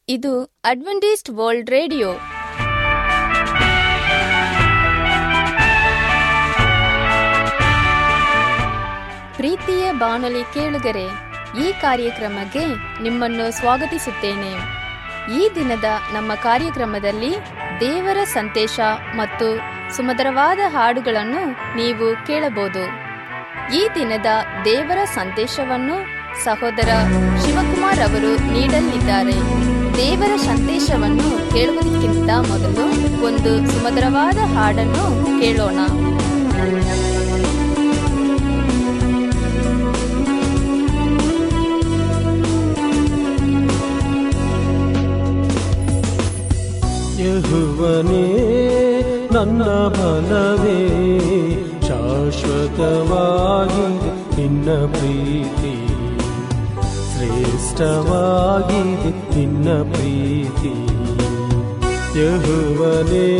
ಇದು Adventist world radio ಪ್ರೀತಿಯ ಬಾನುಲಿ ಕೇಳುಗರೆ ಈ ಕಾರ್ಯಕ್ರಮಕ್ಕೆ ನಿಮ್ಮನ್ನು ಸ್ವಾಗತಿಸುತ್ತೇನೆ ಈ ದಿನದ ನಮ್ಮ ಕಾರ್ಯಕ್ರಮದಲ್ಲಿ ದೇವರ ಸಂದೇಶ ಮತ್ತು ಸುಮಧುರವಾದ ಹಾಡುಗಳನ್ನು ನೀವು ಕೇಳಬಹುದು ಈ ದಿನದ ದೇವರ ಸಂದೇಶವನ್ನು ಸಹೋದರ ಶಿವಕುಮಾರ್ ಅವರು ನೀಡಲಿದ್ದಾರೆ ದೇವರ ಸಂದೇಶವನ್ನು ಕೇಳುವುದಕ್ಕಿಂತ ಮೊದಲು ಒಂದು ಸುಮಧುರವಾದ ಹಾಡನ್ನು ಕೇಳೋಣ ಯಹುವನೇ ನನ್ನ ಬಲವೇ ಶಾಶ್ವತವಾಗಿದೆ ನಿನ್ನ ಪ್ರೀತಿ ಶ್ರೇಷ್ಠವಾಗಿದೆ ನಿನ್ನ ಪ್ರೀತಿ ಯಹುವನೇ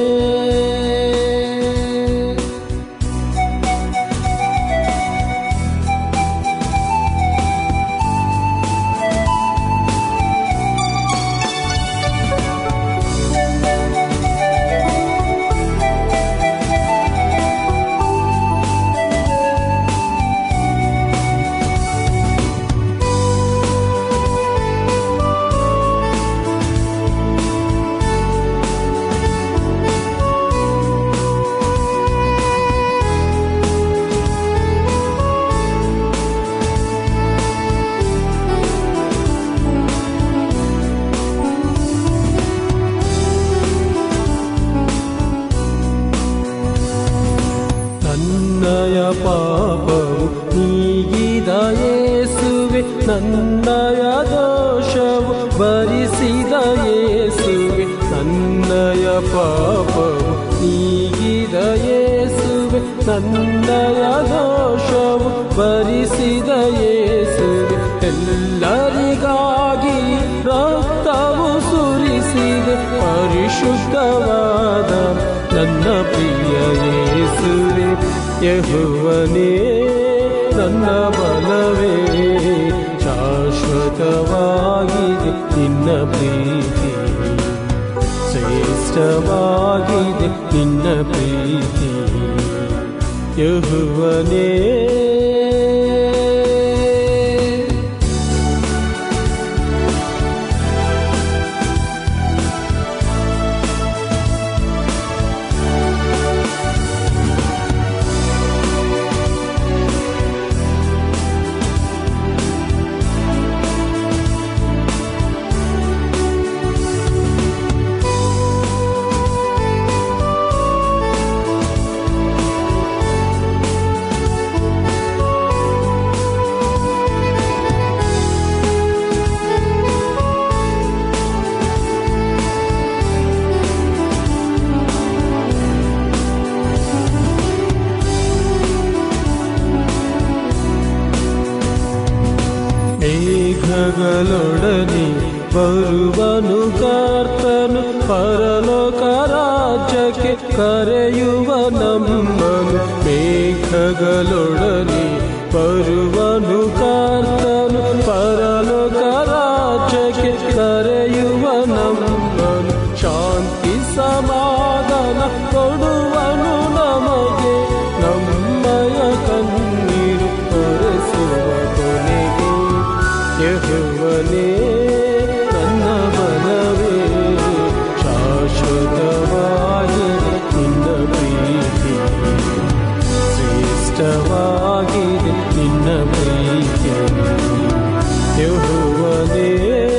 ನನ್ನಯ ಪಾಪವು ನೀಗಿದ ಯೇಸುವೆ ನನ್ನಯ ದೋಷವು ಭರಿಸಿದ ಯೇಸುವೆ ನನ್ನಯ ಪಾಪವು ನೀಗಿದ ಯೇಸುವೆ ನನ್ನಯ ದೋಷವು ಭರಿಸಿದ ಯೇಸುವೆ ಎಲ್ಲರಿಗಾಗಿ ರಕ್ತವು ಸುರಿಸಿದೆ ಪರಿಶುದ್ಧವಾದ ನನ್ನ ಪ್ರಿಯ ಯೇಸುವೆ ಯಹುವನೇ ನನ್ನ ಬಲವೇ ಶಾಶ್ವತವಾಗಿದೆ ನಿನ್ನ ಪ್ರೀತಿ ಶ್ರೇಷ್ಠವಾಗಿದೆ ನಿನ್ನ ಪ್ರೀತಿ ಯಹುವನೇ ಮೇಘಗಳೊಡನೆ ಬರುವನು ಕರ್ತನು ಪರಲೋಕ ರಾಜ್ಯಕ್ಕೆ ಕರೆಯುವ ನಮ್ಮನು ಮೇಘಗಳೊಡನೆ ಬರುವನು ಕರ್ತನು ಪರಲೋಕ ರಾಜ್ಯಕ್ಕೆ ಕರೆಯುವ ನಮ್ಮನು ಶಾಂತಿ ಸಮಾಧಾನ ಕೊಡುವನು ನಮಗೆ ನಮ್ಮಯ ಕಣ್ಣೀರು ಒರೆಸುವ ಕೊನೆಗೆ ಯಹುವನೇ ನನ್ನ ಬಲವೇ ಶಾಶ್ವತವಾಗಿದೆ ನಿನ್ನ ಪ್ರೀತಿ ಶ್ರೇಷ್ಠವಾಗಿದೆ ನಿನ್ನ ಪ್ರೀತಿ ಯಹುವನೇ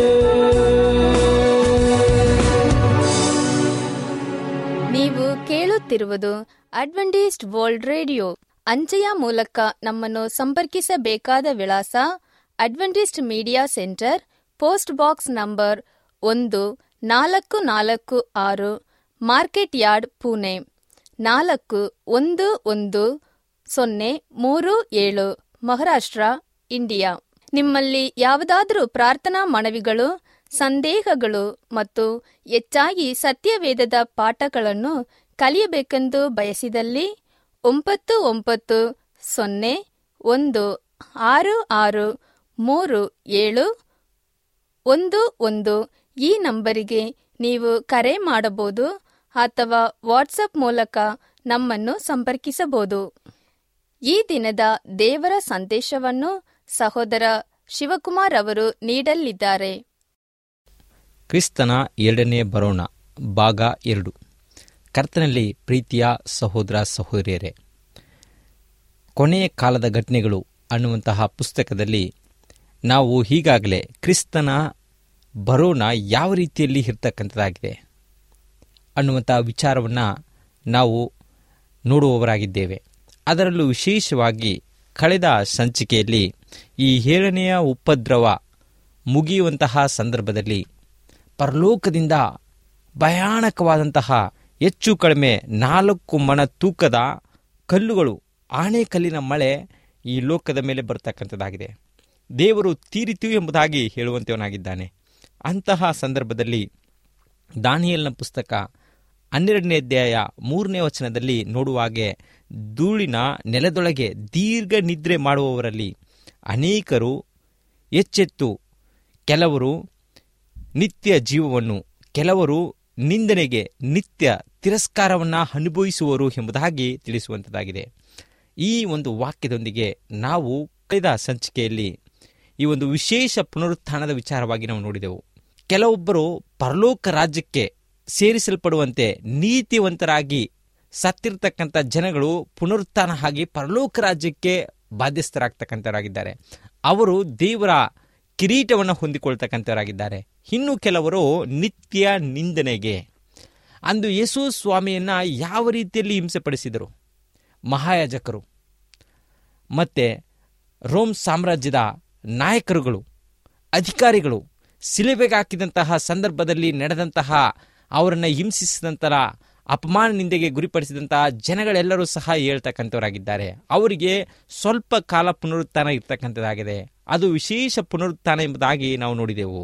ನೀವು ಕೇಳುತ್ತಿರುವುದು ಅಡ್ವೆಂಟಿಸ್ಟ್ ವರ್ಲ್ಡ್ ರೇಡಿಯೋ ಅಂಚೆಯ ಮೂಲಕ ನಮ್ಮನ್ನು ಸಂಪರ್ಕಿಸಬೇಕಾದ ವಿಳಾಸ adventist media centre post box number ಒಂದು ನಾಲ್ಕು ನಾಲ್ಕು ಆರು ಮಾರ್ಕೆಟ್ ಯಾರ್ಡ್ ಪುಣೆ ನಾಲ್ಕು ಒಂದು ಒಂದು ಸೊನ್ನೆ ಮೂರು ಏಳು ಮಹಾರಾಷ್ಟ್ರ ಇಂಡಿಯಾ ನಿಮ್ಮಲ್ಲಿ ಯಾವುದಾದರೂ ಪ್ರಾರ್ಥನಾ ಮನವಿಗಳು ಸಂದೇಹಗಳು ಮತ್ತು ಹೆಚ್ಚಾಗಿ ಸತ್ಯವೇದದ ಪಾಠಗಳನ್ನು ಕಲಿಯಬೇಕೆಂದು ಬಯಸಿದಲ್ಲಿ ಒಂಬತ್ತು ಒಂಬತ್ತು ಸೊನ್ನೆ ಒಂದು ಆರು ಆರು ಮೂರು ಏಳು ಒಂದು ಒಂದು ಈ ನಂಬರಿಗೆ ನೀವು ಕರೆ ಮಾಡಬಹುದು ಅಥವಾ ವಾಟ್ಸಪ್ ಮೂಲಕ ನಮ್ಮನ್ನು ಸಂಪರ್ಕಿಸಬಹುದು ಈ ದಿನದ ದೇವರ ಸಂದೇಶವನ್ನು ಸಹೋದರ ಶಿವಕುಮಾರ್ ಅವರು ನೀಡಲಿದ್ದಾರೆ ಕ್ರಿಸ್ತನ ಎರಡನೇ ಬರೋಣ ಭಾಗ ಎರಡು ಕರ್ತನಲ್ಲಿ ಪ್ರೀತಿಯ ಸಹೋದರ ಸಹೋದರಿಯರೇ ಕೊನೆಯ ಕಾಲದ ಘಟನೆಗಳು ಅನ್ನುವಂತಹ ಪುಸ್ತಕದಲ್ಲಿ ನಾವು ಈಗಾಗಲೇ ಕ್ರಿಸ್ತನ ಬರೋಣ ಯಾವ ರೀತಿಯಲ್ಲಿ ಇರ್ತಕ್ಕಂಥದ್ದಾಗಿದೆ ಅನ್ನುವಂಥ ವಿಚಾರವನ್ನು ನಾವು ನೋಡುವವರಾಗಿದ್ದೇವೆ ಅದರಲ್ಲೂ ವಿಶೇಷವಾಗಿ ಕಳೆದ ಸಂಚಿಕೆಯಲ್ಲಿ ಈ ಏಳನೆಯ ಉಪದ್ರವ ಮುಗಿಯುವಂತಹ ಸಂದರ್ಭದಲ್ಲಿ ಪರಲೋಕದಿಂದ ಭಯಾನಕವಾದಂತಹ ಹೆಚ್ಚು ಕಡಿಮೆ ನಾಲ್ಕು ಮಣ ತೂಕದ ಕಲ್ಲುಗಳು ಆಣೆಕಲ್ಲಿನ ಮಳೆ ಈ ಲೋಕದ ಮೇಲೆ ಬರ್ತಕ್ಕಂಥದ್ದಾಗಿದೆ ದೇವರು ತೀರಿತು ಎಂಬುದಾಗಿ ಹೇಳುವಂತವನಾಗಿದ್ದಾನೆ ಅಂತಹ ಸಂದರ್ಭದಲ್ಲಿ ದಾನಿಯಲ್ನ ಪುಸ್ತಕ ಹನ್ನೆರಡನೇ ಅಧ್ಯಾಯ ಮೂರನೇ ವಚನದಲ್ಲಿ ನೋಡುವಾಗೆ ಧೂಳಿನ ನೆಲದೊಳಗೆ ದೀರ್ಘ ನಿದ್ರೆ ಮಾಡುವವರಲ್ಲಿ ಅನೇಕರು ಎಚ್ಚೆತ್ತು ಕೆಲವರು ನಿತ್ಯ ಜೀವವನ್ನು ಕೆಲವರು ನಿಂದನೆಗೆ ನಿತ್ಯ ತಿರಸ್ಕಾರವನ್ನು ಅನುಭವಿಸುವರು ಎಂಬುದಾಗಿ ತಿಳಿಸುವಂಥದ್ದಾಗಿದೆ ಈ ಒಂದು ವಾಕ್ಯದೊಂದಿಗೆ ನಾವು ಕಳೆದ ಸಂಚಿಕೆಯಲ್ಲಿ ಈ ಒಂದು ವಿಶೇಷ ಪುನರುತ್ಥಾನದ ವಿಚಾರವಾಗಿ ನಾವು ನೋಡಿದೆವು ಕೆಲವೊಬ್ಬರು ಪರಲೋಕ ರಾಜ್ಯಕ್ಕೆ ಸೇರಿಸಲ್ಪಡುವಂತೆ ನೀತಿವಂತರಾಗಿ ಸತ್ತಿರ್ತಕ್ಕಂಥ ಜನಗಳು ಪುನರುತ್ಥಾನ ಆಗಿ ಪರಲೋಕ ರಾಜ್ಯಕ್ಕೆ ಬಾಧ್ಯಸ್ಥರಾಗ್ತಕ್ಕಂಥವರಾಗಿದ್ದಾರೆ ಅವರು ದೇವರ ಕಿರೀಟವನ್ನು ಹೊಂದಿಕೊಳ್ತಕ್ಕಂಥವರಾಗಿದ್ದಾರೆ ಇನ್ನು ಕೆಲವರು ನಿತ್ಯ ನಿಂದನೆಗೆ ಅಂದು ಯೇಸು ಸ್ವಾಮಿಯನ್ನ ಯಾವ ರೀತಿಯಲ್ಲಿ ಹಿಂಸೆಪಡಿಸಿದರು ಮಹಾಯಾಜಕರು ಮತ್ತೆ ರೋಮ್ ಸಾಮ್ರಾಜ್ಯದ ನಾಯಕರುಗಳು ಅಧಿಕಾರಿಗಳು ಸಿಲೆಬೆಗೆ ಹಾಕಿದಂತಹ ಸಂದರ್ಭದಲ್ಲಿ ನಡೆದಂತಹ ಅವರನ್ನು ಹಿಂಸಿಸಿದಂತಹ ಅಪಮಾನ ನಿಂದೆಗೆ ಗುರಿಪಡಿಸಿದಂತಹ ಜನಗಳೆಲ್ಲರೂ ಸಹ ಹೇಳ್ತಕ್ಕಂಥವರಾಗಿದ್ದಾರೆ ಅವರಿಗೆ ಸ್ವಲ್ಪ ಕಾಲ ಪುನರುತ್ಥಾನ ಇರ್ತಕ್ಕಂಥದ್ದಾಗಿದೆ ಅದು ವಿಶೇಷ ಪುನರುತ್ಥಾನ ಎಂಬುದಾಗಿ ನಾವು ನೋಡಿದೆವು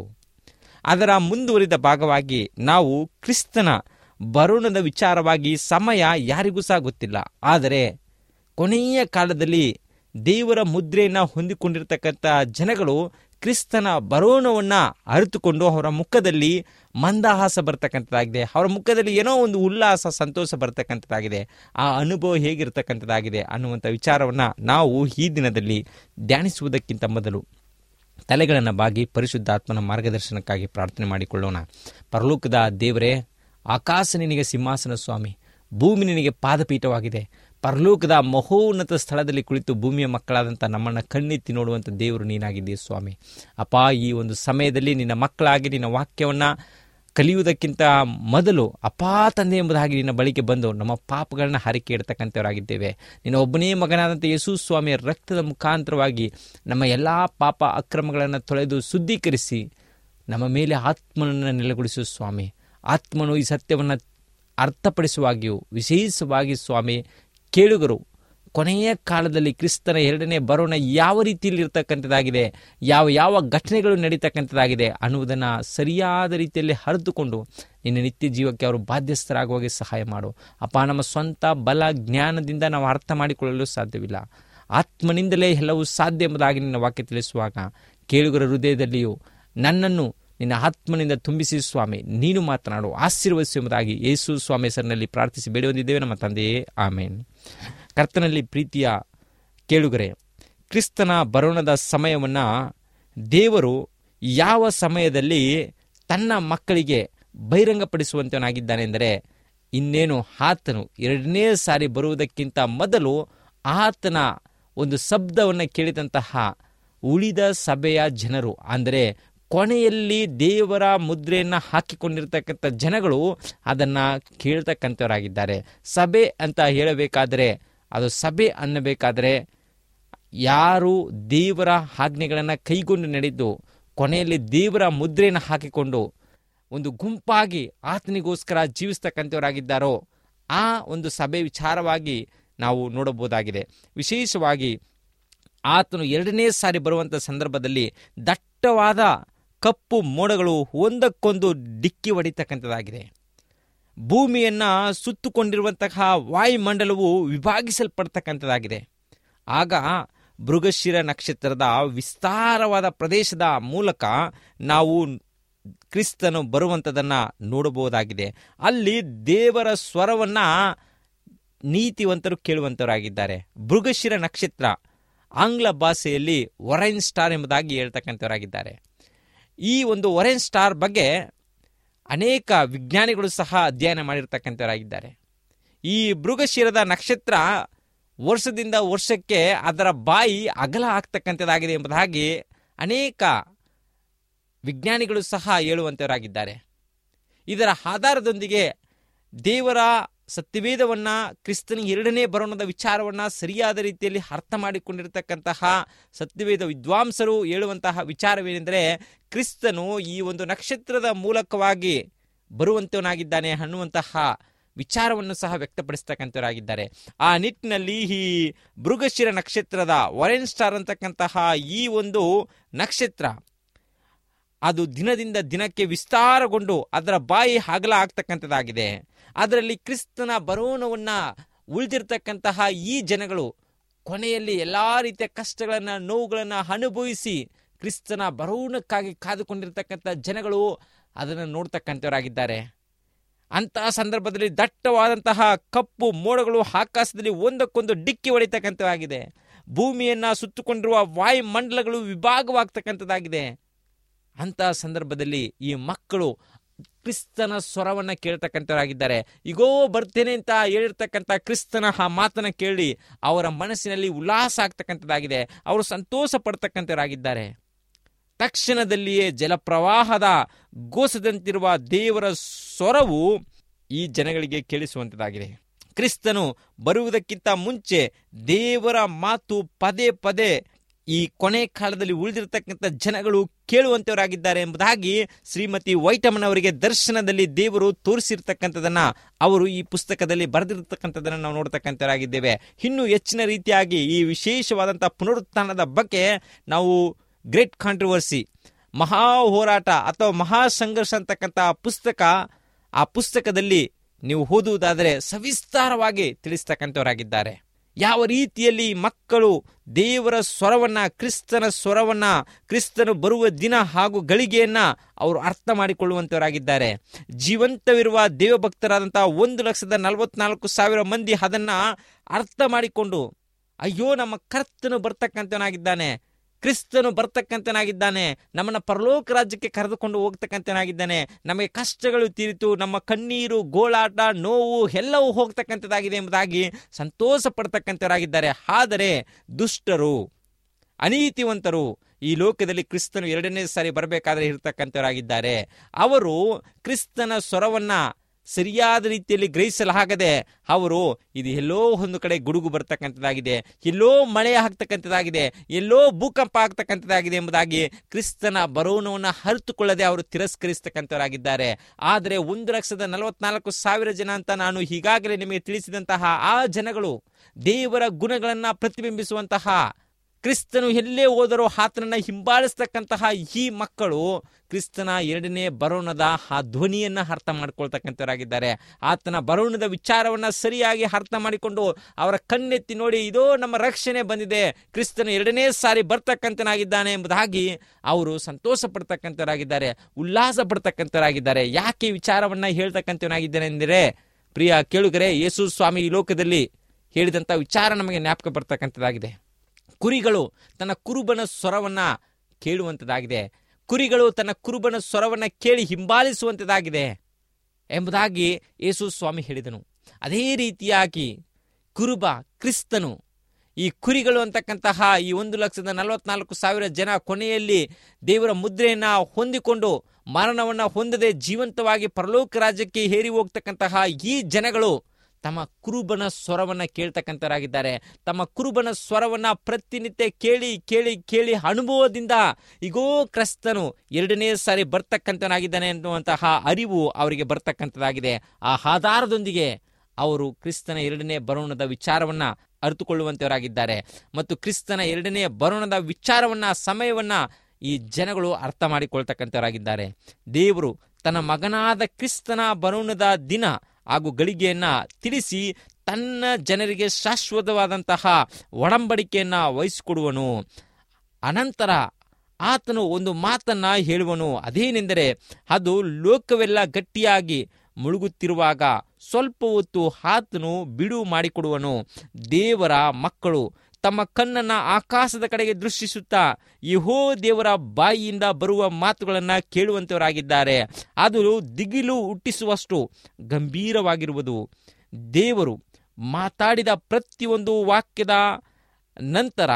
ಅದರ ಮುಂದುವರಿದ ಭಾಗವಾಗಿ ನಾವು ಕ್ರಿಸ್ತನ ಬರುಣದ ವಿಚಾರವಾಗಿ ಸಮಯ ಯಾರಿಗೂ ಸಹ ಗೊತ್ತಿಲ್ಲ ಆದರೆ ಕೊನೆಯ ಕಾಲದಲ್ಲಿ ದೇವರ ಮುದ್ರೆಯನ್ನು ಹೊಂದಿಕೊಂಡಿರ್ತಕ್ಕಂಥ ಜನಗಳು ಕ್ರಿಸ್ತನ ಬರೋಣವನ್ನು ಅರಿತುಕೊಂಡು ಅವರ ಮುಖದಲ್ಲಿ ಮಂದಹಾಸ ಬರ್ತಕ್ಕಂಥದ್ದಾಗಿದೆ ಅವರ ಮುಖದಲ್ಲಿ ಏನೋ ಒಂದು ಉಲ್ಲಾಸ ಸಂತೋಷ ಬರ್ತಕ್ಕಂಥದ್ದಾಗಿದೆ ಆ ಅನುಭವ ಹೇಗಿರ್ತಕ್ಕಂಥದ್ದಾಗಿದೆ ಅನ್ನುವಂಥ ವಿಚಾರವನ್ನು ನಾವು ಈ ದಿನದಲ್ಲಿ ಧ್ಯಾನಿಸುವುದಕ್ಕಿಂತ ಮೊದಲು ತಲೆಗಳನ್ನು ಬಾಗಿ ಪರಿಶುದ್ಧಾತ್ಮನ ಮಾರ್ಗದರ್ಶನಕ್ಕಾಗಿ ಪ್ರಾರ್ಥನೆ ಮಾಡಿಕೊಳ್ಳೋಣ ಪರಲೋಕದ ದೇವರೇ ಆಕಾಶ ನಿನಗೆ ಸಿಂಹಾಸನ ಸ್ವಾಮಿ ಭೂಮಿ ನಿನಗೆ ಪಾದಪೀಠವಾಗಿದೆ ಪರಲೋಕದ ಮಹೋನ್ನತ ಸ್ಥಳದಲ್ಲಿ ಕುಳಿತು ಭೂಮಿಯ ಮಕ್ಕಳಾದಂಥ ನಮ್ಮನ್ನು ಕಣ್ಣೆತ್ತಿ ನೋಡುವಂಥ ದೇವರು ನೀನಾಗಿದ್ದೀಯ ಸ್ವಾಮಿ ಅಪ್ಪ ಈ ಒಂದು ಸಮಯದಲ್ಲಿ ನಿನ್ನ ಮಕ್ಕಳಾಗಿ ನಿನ್ನ ವಾಕ್ಯವನ್ನು ಕಲಿಯುವುದಕ್ಕಿಂತ ಮೊದಲು ಅಪಾ ತಂದೆ ಎಂಬುದಾಗಿ ನಿನ್ನ ಬಳಿಗೆ ಬಂದು ನಮ್ಮ ಪಾಪಗಳನ್ನ ಹರಿಕೆ ಇಡ್ತಕ್ಕಂಥವರಾಗಿದ್ದೇವೆ ನಿನ್ನ ಒಬ್ಬನೇ ಮಗನಾದಂಥ ಯೇಸು ಸ್ವಾಮಿಯ ರಕ್ತದ ಮುಖಾಂತರವಾಗಿ ನಮ್ಮ ಎಲ್ಲ ಪಾಪ ಅಕ್ರಮಗಳನ್ನು ತೊಳೆದು ಶುದ್ಧೀಕರಿಸಿ ನಮ್ಮ ಮೇಲೆ ಆತ್ಮನನ್ನು ನೆಲೆಗೊಳಿಸು ಸ್ವಾಮಿ ಆತ್ಮನು ಈ ಸತ್ಯವನ್ನು ಅರ್ಥಪಡಿಸುವಾಗಿಯೂ ವಿಶೇಷವಾಗಿ ಸ್ವಾಮಿ ಕೇಳುಗರು ಕೊನೆಯ ಕಾಲದಲ್ಲಿ ಕ್ರಿಸ್ತನ ಎರಡನೇ ಬರೋಣ ಯಾವ ರೀತಿಯಲ್ಲಿ ಇರ್ತಕ್ಕಂಥದ್ದಾಗಿದೆ ಯಾವ ಯಾವ ಘಟನೆಗಳು ನಡೀತಕ್ಕಂಥದ್ದಾಗಿದೆ ಅನ್ನುವುದನ್ನು ಸರಿಯಾದ ರೀತಿಯಲ್ಲಿ ಅರಿತುಕೊಂಡು ನಿನ್ನ ನಿತ್ಯ ಜೀವಕ್ಕೆ ಅವರು ಬಾಧ್ಯಸ್ಥರಾಗುವಾಗೆ ಸಹಾಯ ಮಾಡು ಅಪ್ಪ ನಮ್ಮ ಸ್ವಂತ ಬಲ ಜ್ಞಾನದಿಂದ ನಾವು ಅರ್ಥ ಮಾಡಿಕೊಳ್ಳಲು ಸಾಧ್ಯವಿಲ್ಲ ಆತ್ಮನಿಂದಲೇ ಎಲ್ಲವೂ ಸಾಧ್ಯ ಎಂಬುದಾಗಿ ನಿನ್ನ ವಾಕ್ಯ ತಿಳಿಸುವಾಗ ಕೇಳುಗರ ಹೃದಯದಲ್ಲಿಯೂ ನನ್ನನ್ನು ನಿನ್ನ ಆತ್ಮನಿಂದ ತುಂಬಿಸಿ ಸ್ವಾಮಿ ನೀನು ಮಾತನಾಡು ಆಶೀರ್ವದಿಸು ಎಂಬುದಾಗಿ ಯೇಸು ಸ್ವಾಮಿ ಹೆಸರಿನಲ್ಲಿ ಪ್ರಾರ್ಥಿಸಿ ಬೇಡಿ ಹೊಂದಿದ್ದೇವೆ ನಮ್ಮ ತಂದೆಯೇ ಆಮೇನ್ ಕರ್ತನಲ್ಲಿ ಪ್ರೀತಿಯ ಕೇಳುಗರೆ ಕ್ರಿಸ್ತನ ಬರೋಣದ ಸಮಯವನ್ನು ದೇವರು ಯಾವ ಸಮಯದಲ್ಲಿ ತನ್ನ ಮಕ್ಕಳಿಗೆ ಬಹಿರಂಗಪಡಿಸುವಂತವನಾಗಿದ್ದಾನೆ ಎಂದರೆ ಇನ್ನೇನು ಆತನು ಎರಡನೇ ಸಾರಿ ಬರುವುದಕ್ಕಿಂತ ಮೊದಲು ಆತನ ಒಂದು ಶಬ್ದವನ್ನು ಕೇಳಿದಂತಹ ಉಳಿದ ಸಭೆಯ ಜನರು ಅಂದರೆ ಕೊನೆಯಲ್ಲಿ ದೇವರ ಮುದ್ರೆಯನ್ನು ಹಾಕಿಕೊಂಡಿರ್ತಕ್ಕಂಥ ಜನಗಳು ಅದನ್ನು ಕೇಳ್ತಕ್ಕಂಥವರಾಗಿದ್ದಾರೆ ಸಭೆ ಅಂತ ಹೇಳಬೇಕಾದರೆ ಅದು ಸಭೆ ಅನ್ನಬೇಕಾದರೆ ಯಾರು ದೇವರ ಆಜ್ಞೆಗಳನ್ನು ಕೈಗೊಂಡು ನಡೆದು ಕೊನೆಯಲ್ಲಿ ದೇವರ ಮುದ್ರೆಯನ್ನು ಹಾಕಿಕೊಂಡು ಒಂದು ಗುಂಪಾಗಿ ಆತನಿಗೋಸ್ಕರ ಜೀವಿಸ್ತಕ್ಕಂಥವರಾಗಿದ್ದಾರೋ ಆ ಒಂದು ಸಭೆ ವಿಚಾರವಾಗಿ ನಾವು ನೋಡಬಹುದಾಗಿದೆ ವಿಶೇಷವಾಗಿ ಆತನು ಎರಡನೇ ಸಾರಿ ಬರುವಂಥ ಸಂದರ್ಭದಲ್ಲಿ ದಟ್ಟವಾದ ಕಪ್ಪು ಮೋಡಗಳು ಒಂದಕ್ಕೊಂದು ಡಿಕ್ಕಿ ಹೊಡಿತಕ್ಕಂಥದ್ದಾಗಿದೆ ಭೂಮಿಯನ್ನು ಸುತ್ತುಕೊಂಡಿರುವಂತಹ ವಾಯುಮಂಡಲವು ವಿಭಾಗಿಸಲ್ಪಡ್ತಕ್ಕಂಥದ್ದಾಗಿದೆ ಆಗ ಮೃಗಶಿರ ನಕ್ಷತ್ರದ ವಿಸ್ತಾರವಾದ ಪ್ರದೇಶದ ಮೂಲಕ ನಾವು ಕ್ರಿಸ್ತನು ಬರುವಂಥದ್ದನ್ನು ನೋಡಬಹುದಾಗಿದೆ ಅಲ್ಲಿ ದೇವರ ಸ್ವರವನ್ನ ನೀತಿವಂತರು ಕೇಳುವಂತವರಾಗಿದ್ದಾರೆ ಮೃಗಶಿರ ನಕ್ಷತ್ರ ಆಂಗ್ಲ ಭಾಷೆಯಲ್ಲಿ ಒರೈನ್ ಸ್ಟಾರ್ ಎಂಬುದಾಗಿ ಹೇಳ್ತಕ್ಕಂಥವರಾಗಿದ್ದಾರೆ ಈ ಒಂದು ಒರೆನ್ ಸ್ಟಾರ್ ಬಗ್ಗೆ ಅನೇಕ ವಿಜ್ಞಾನಿಗಳು ಸಹ ಅಧ್ಯಯನ ಮಾಡಿರ್ತಕ್ಕಂಥವರಾಗಿದ್ದಾರೆ ಈ ಮೃಗಶಿರದ ನಕ್ಷತ್ರ ವರ್ಷದಿಂದ ವರ್ಷಕ್ಕೆ ಅದರ ಬಾಯಿ ಅಗಲ ಆಗ್ತಕ್ಕಂಥದ್ದಾಗಿದೆ ಎಂಬುದಾಗಿ ಅನೇಕ ವಿಜ್ಞಾನಿಗಳು ಸಹ ಹೇಳುವಂಥವರಾಗಿದ್ದಾರೆ ಇದರ ಆಧಾರದೊಂದಿಗೆ ದೇವರ ಸತ್ಯವೇದವನ್ನ ಕ್ರಿಸ್ತನ ಎರಡನೇ ಬರೋಣದ ವಿಚಾರವನ್ನ ಸರಿಯಾದ ರೀತಿಯಲ್ಲಿ ಅರ್ಥ ಮಾಡಿಕೊಂಡಿರತಕ್ಕಂತಹ ಸತ್ಯವೇದ ವಿದ್ವಾಂಸರು ಹೇಳುವಂತಹ ವಿಚಾರವೇನೆಂದರೆ ಕ್ರಿಸ್ತನು ಈ ಒಂದು ನಕ್ಷತ್ರದ ಮೂಲಕವಾಗಿ ಬರುವಂತವನಾಗಿದ್ದಾನೆ ಅನ್ನುವಂತಹ ವಿಚಾರವನ್ನು ಸಹ ವ್ಯಕ್ತಪಡಿಸ್ತಕ್ಕಂಥವರಾಗಿದ್ದಾರೆ ಆ ನಿಟ್ಟಿನಲ್ಲಿ ಈ ಮೃಗಶಿರ ನಕ್ಷತ್ರದ ಒರೆನ್ ಸ್ಟಾರ್ ಅಂತಕ್ಕಂತಹ ಈ ಒಂದು ನಕ್ಷತ್ರ ಅದು ದಿನದಿಂದ ದಿನಕ್ಕೆ ವಿಸ್ತಾರಗೊಂಡು ಅದರ ಬಾಯಿ ಹಗಲ ಆಗ್ತಕ್ಕಂಥದ್ದಾಗಿದೆ ಅದರಲ್ಲಿ ಕ್ರಿಸ್ತನ ಬರೋಣವನ್ನ ಉಳಿದಿರ್ತಕ್ಕಂತಹ ಈ ಜನಗಳು ಕೊನೆಯಲ್ಲಿ ಎಲ್ಲ ರೀತಿಯ ಕಷ್ಟಗಳನ್ನು ನೋವುಗಳನ್ನು ಅನುಭವಿಸಿ ಕ್ರಿಸ್ತನ ಬರೋಣಕ್ಕಾಗಿ ಕಾದುಕೊಂಡಿರ್ತಕ್ಕಂಥ ಜನಗಳು ಅದನ್ನು ನೋಡ್ತಕ್ಕಂಥವರಾಗಿದ್ದಾರೆ ಅಂತಹ ಸಂದರ್ಭದಲ್ಲಿ ದಟ್ಟವಾದಂತಹ ಕಪ್ಪು ಮೋಡಗಳು ಆಕಾಶದಲ್ಲಿ ಒಂದಕ್ಕೊಂದು ಡಿಕ್ಕಿ ಹೊಡಿತಕ್ಕಂಥವಾಗಿದೆ ಭೂಮಿಯನ್ನ ಸುತ್ತುಕೊಂಡಿರುವ ವಾಯುಮಂಡಲಗಳು ವಿಭಾಗವಾಗ್ತಕ್ಕಂಥದ್ದಾಗಿದೆ ಅಂತಹ ಸಂದರ್ಭದಲ್ಲಿ ಈ ಮಕ್ಕಳು ಕ್ರಿಸ್ತನ ಸ್ವರವನ್ನ ಕೇಳ್ತಕ್ಕಂಥವರಾಗಿದ್ದಾರೆ ಈಗೋ ಬರ್ತೇನೆ ಅಂತ ಹೇಳಿರ್ತಕ್ಕಂಥ ಕ್ರಿಸ್ತನ ಆ ಮಾತನ್ನ ಕೇಳಿ ಅವರ ಮನಸ್ಸಿನಲ್ಲಿ ಉಲ್ಲಾಸ ಆಗ್ತಕ್ಕಂಥದ್ದಾಗಿದೆ ಅವರು ಸಂತೋಷ ಪಡ್ತಕ್ಕಂಥವರಾಗಿದ್ದಾರೆ ತಕ್ಷಣದಲ್ಲಿಯೇ ಜಲಪ್ರವಾಹದ ಗೋಸದಂತಿರುವ ದೇವರ ಸ್ವರವು ಈ ಜನಗಳಿಗೆ ಕೇಳಿಸುವಂಥದ್ದಾಗಿದೆ ಕ್ರಿಸ್ತನು ಬರುವುದಕ್ಕಿಂತ ಮುಂಚೆ ದೇವರ ಮಾತು ಪದೇ ಪದೇ ಈ ಕೊನೆ ಕಾಲದಲ್ಲಿ ಉಳಿದಿರತಕ್ಕಂಥ ಜನಗಳು ಕೇಳುವಂತವರಾಗಿದ್ದಾರೆ ಎಂಬುದಾಗಿ ಶ್ರೀಮತಿ ವೈಟಮನ್ ಅವರಿಗೆ ದರ್ಶನದಲ್ಲಿ ದೇವರು ತೋರಿಸಿರ್ತಕ್ಕಂಥದನ್ನ ಅವರು ಈ ಪುಸ್ತಕದಲ್ಲಿ ಬರೆದಿರ್ತಕ್ಕಂಥದನ್ನ ನಾವು ನೋಡ್ತಕ್ಕಂಥವರಾಗಿದ್ದೇವೆ ಇನ್ನು ಹೆಚ್ಚಿನ ರೀತಿಯಾಗಿ ಈ ವಿಶೇಷವಾದಂತಹ ಪುನರುತ್ಥಾನದ ಬಗ್ಗೆ ನಾವು ಗ್ರೇಟ್ ಕಾಂಟ್ರವರ್ಸಿ ಮಹಾ ಹೋರಾಟ ಅಥವಾ ಮಹಾ ಸಂಘರ್ಷ ಅಂತಕ್ಕಂಥ ಪುಸ್ತಕ ಆ ಪುಸ್ತಕದಲ್ಲಿ ನೀವು ಓದುವುದಾದರೆ ಸವಿಸ್ತಾರವಾಗಿ ತಿಳಿಸ್ತಕ್ಕಂಥವರಾಗಿದ್ದಾರೆ ಯಾವ ರೀತಿಯಲ್ಲಿ ಮಕ್ಕಳು ದೇವರ ಸ್ವರವನ್ನ ಕ್ರಿಸ್ತನ ಸ್ವರವನ್ನ ಕ್ರಿಸ್ತನು ಬರುವ ದಿನ ಹಾಗೂ ಗಳಿಗೆಯನ್ನ ಅವರು ಅರ್ಥ ಮಾಡಿಕೊಳ್ಳುವಂತವರಾಗಿದ್ದಾರೆ ಜೀವಂತವಿರುವ ದೇವಭಕ್ತರಾದಂತಹ ಒಂದು ಲಕ್ಷದ ನಲವತ್ನಾಲ್ಕು ಸಾವಿರ ಮಂದಿ ಅದನ್ನ ಅರ್ಥ ಮಾಡಿಕೊಂಡು ಅಯ್ಯೋ ನಮ್ಮ ಕರ್ತನು ಬರ್ತಕ್ಕಂಥವನಾಗಿದ್ದಾನೆ ಕ್ರಿಸ್ತನು ಬರ್ತಕ್ಕಂಥನಾಗಿದ್ದಾನೆ ನಮ್ಮನ್ನ ಪರಲೋಕ ರಾಜ್ಯಕ್ಕೆ ಕರೆದುಕೊಂಡು ಹೋಗ್ತಕ್ಕಂಥನಾಗಿದ್ದಾನೆ ನಮಗೆ ಕಷ್ಟಗಳು ತೀರಿತು ನಮ್ಮ ಕಣ್ಣೀರು ಗೋಳಾಟ ನೋವು ಎಲ್ಲವೂ ಹೋಗ್ತಕ್ಕಂಥದ್ದಾಗಿದೆ ಎಂಬುದಾಗಿ ಸಂತೋಷ ಪಡ್ತಕ್ಕಂಥವರಾಗಿದ್ದಾರೆ ಆದರೆ ದುಷ್ಟರು ಅನೀತಿವಂತರು ಈ ಲೋಕದಲ್ಲಿ ಕ್ರಿಸ್ತನು ಎರಡನೇ ಸಾರಿ ಬರಬೇಕಾದ್ರೆ ಇರ್ತಕ್ಕಂಥವರಾಗಿದ್ದಾರೆ ಅವರು ಕ್ರಿಸ್ತನ ಸ್ವರವನ್ನ ಸರಿಯಾದ ರೀತಿಯಲ್ಲಿ ಗ್ರಹಿಸಲಾಗದೆ ಅವರು ಇದು ಎಲ್ಲೋ ಒಂದು ಕಡೆ ಗುಡುಗು ಬರ್ತಕ್ಕಂಥದ್ದಾಗಿದೆ ಎಲ್ಲೋ ಮಳೆ ಆಗ್ತಕ್ಕಂಥದ್ದಾಗಿದೆ ಎಲ್ಲೋ ಭೂಕಂಪ ಆಗ್ತಕ್ಕಂಥದ್ದಾಗಿದೆ ಎಂಬುದಾಗಿ ಕ್ರಿಸ್ತನ ಬರೋಣವನ್ನು ಅರಿತುಕೊಳ್ಳದೆ ಅವರು ತಿರಸ್ಕರಿಸ್ತಕ್ಕಂಥವರಾಗಿದ್ದಾರೆ ಆದರೆ ಒಂದು ಲಕ್ಷದ ನಲವತ್ನಾಲ್ಕು ಸಾವಿರ ಜನ ಅಂತ ನಾನು ಈಗಾಗಲೇ ನಿಮಗೆ ತಿಳಿಸಿದಂತಹ ಆ ಜನಗಳು ದೇವರ ಗುಣಗಳನ್ನು ಪ್ರತಿಬಿಂಬಿಸುವಂತಹ ಕ್ರಿಸ್ತನು ಎಲ್ಲೇ ಹೋದರೂ ಆತನನ್ನ ಹಿಂಬಾಲಿಸ್ತಕ್ಕಂತಹ ಈ ಮಕ್ಕಳು ಕ್ರಿಸ್ತನ ಎರಡನೇ ಬರೋಣದ ಆ ಧ್ವನಿಯನ್ನ ಅರ್ಥ ಮಾಡ್ಕೊಳ್ತಕ್ಕಂಥವರಾಗಿದ್ದಾರೆ ಆತನ ಬರೋಣದ ವಿಚಾರವನ್ನ ಸರಿಯಾಗಿ ಅರ್ಥ ಮಾಡಿಕೊಂಡು ಅವರ ಕಣ್ಣೆತ್ತಿ ನೋಡಿ ಇದೋ ನಮ್ಮ ರಕ್ಷಣೆ ಬಂದಿದೆ ಕ್ರಿಸ್ತನು ಎರಡನೇ ಸಾರಿ ಬರ್ತಕ್ಕಂಥನಾಗಿದ್ದಾನೆ ಎಂಬುದಾಗಿ ಅವರು ಸಂತೋಷ ಪಡ್ತಕ್ಕಂಥವರಾಗಿದ್ದಾರೆ ಉಲ್ಲಾಸ ಪಡ್ತಕ್ಕಂಥವರಾಗಿದ್ದಾರೆ ಯಾಕೆ ಈ ವಿಚಾರವನ್ನ ಹೇಳ್ತಕ್ಕಂಥವನಾಗಿದ್ದಾನೆ ಎಂದರೆ ಪ್ರಿಯ ಕೇಳುಗರೆ ಯೇಸು ಸ್ವಾಮಿ ಈ ಲೋಕದಲ್ಲಿ ಹೇಳಿದಂಥ ವಿಚಾರ ನಮಗೆ ಜ್ಞಾಪಕ ಬರ್ತಕ್ಕಂಥದ್ದಾಗಿದೆ ಕುರಿಗಳು ತನ್ನ ಕುರುಬನ ಸ್ವರವನ್ನ ಕೇಳುವಂಥದ್ದಾಗಿದೆ ಕುರಿಗಳು ತನ್ನ ಕುರುಬನ ಸ್ವರವನ್ನ ಕೇಳಿ ಹಿಂಬಾಲಿಸುವಂಥದ್ದಾಗಿದೆ ಎಂಬುದಾಗಿ ಯೇಸು ಸ್ವಾಮಿ ಹೇಳಿದನು ಅದೇ ರೀತಿಯಾಗಿ ಕುರುಬ ಕ್ರಿಸ್ತನು ಈ ಕುರಿಗಳು ಅಂತಕ್ಕಂತಹ ಈ ಒಂದು ಲಕ್ಷದ ನಲವತ್ನಾಲ್ಕು ಸಾವಿರ ಜನ ಕೊನೆಯಲ್ಲಿ ದೇವರ ಮುದ್ರೆಯನ್ನ ಹೊಂದಿಕೊಂಡು ಮರಣವನ್ನ ಹೊಂದದೆ ಜೀವಂತವಾಗಿ ಪರಲೋಕ ರಾಜ್ಯಕ್ಕೆ ಹೇರಿ ಹೋಗ್ತಕ್ಕಂತಹ ಈ ಜನಗಳು ತಮ್ಮ ಕುರುಬನ ಸ್ವರವನ್ನ ಕೇಳ್ತಕ್ಕಂಥವರಾಗಿದ್ದಾರೆ ತಮ್ಮ ಕುರುಬನ ಸ್ವರವನ್ನ ಪ್ರತಿನಿತ್ಯ ಕೇಳಿ ಕೇಳಿ ಕೇಳಿ ಅನುಭವದಿಂದ ಈಗೋ ಕ್ರಿಸ್ತನು ಎರಡನೇ ಸಾರಿ ಬರ್ತಕ್ಕಂಥನಾಗಿದ್ದಾನೆ ಎನ್ನುವಂತಹ ಅರಿವು ಅವರಿಗೆ ಬರ್ತಕ್ಕಂಥದ್ದಾಗಿದೆ ಆ ಆಧಾರದೊಂದಿಗೆ ಅವರು ಕ್ರಿಸ್ತನ ಎರಡನೇ ಬರೋಣದ ವಿಚಾರವನ್ನ ಅರಿತುಕೊಳ್ಳುವಂತವರಾಗಿದ್ದಾರೆ ಮತ್ತು ಕ್ರಿಸ್ತನ ಎರಡನೇ ಬರೋಣದ ವಿಚಾರವನ್ನ ಸಮಯವನ್ನ ಈ ಜನಗಳು ಅರ್ಥ ಮಾಡಿಕೊಳ್ತಕ್ಕಂಥವರಾಗಿದ್ದಾರೆ ದೇವರು ತನ್ನ ಮಗನಾದ ಕ್ರಿಸ್ತನ ಬರೋಣದ ದಿನ ಹಾಗೂ ಗಳಿಗೆಯನ್ನ ತಿಳಿಸಿ ತನ್ನ ಜನರಿಗೆ ಶಾಶ್ವತವಾದಂತಹ ಒಡಂಬಡಿಕೆಯನ್ನು ವಹಿಸಿಕೊಡುವನು ಅನಂತರ ಆತನು ಒಂದು ಮಾತನ್ನ ಹೇಳುವನು ಅದೇನೆಂದರೆ ಅದು ಲೋಕವೆಲ್ಲ ಗಟ್ಟಿಯಾಗಿ ಮುಳುಗುತ್ತಿರುವಾಗ ಸ್ವಲ್ಪ ಹೊತ್ತು ಆತನು ಬಿಡುವು ಮಾಡಿಕೊಡುವನು ದೇವರ ಮಕ್ಕಳು ತಮ್ಮ ಕಣ್ಣನ್ನ ಆಕಾಶದ ಕಡೆಗೆ ದೃಷ್ಟಿಸುತ್ತಾ ಯಹೋ ದೇವರ ಬಾಯಿಯಿಂದ ಬರುವ ಮಾತುಗಳನ್ನ ಕೇಳುವಂತವರಾಗಿದ್ದಾರೆ ಅದು ದಿಗಿಲು ಹುಟ್ಟಿಸುವಷ್ಟು ಗಂಭೀರವಾಗಿರುವುದು ದೇವರು ಮಾತಾಡಿದ ಪ್ರತಿಯೊಂದು ವಾಕ್ಯದ ನಂತರ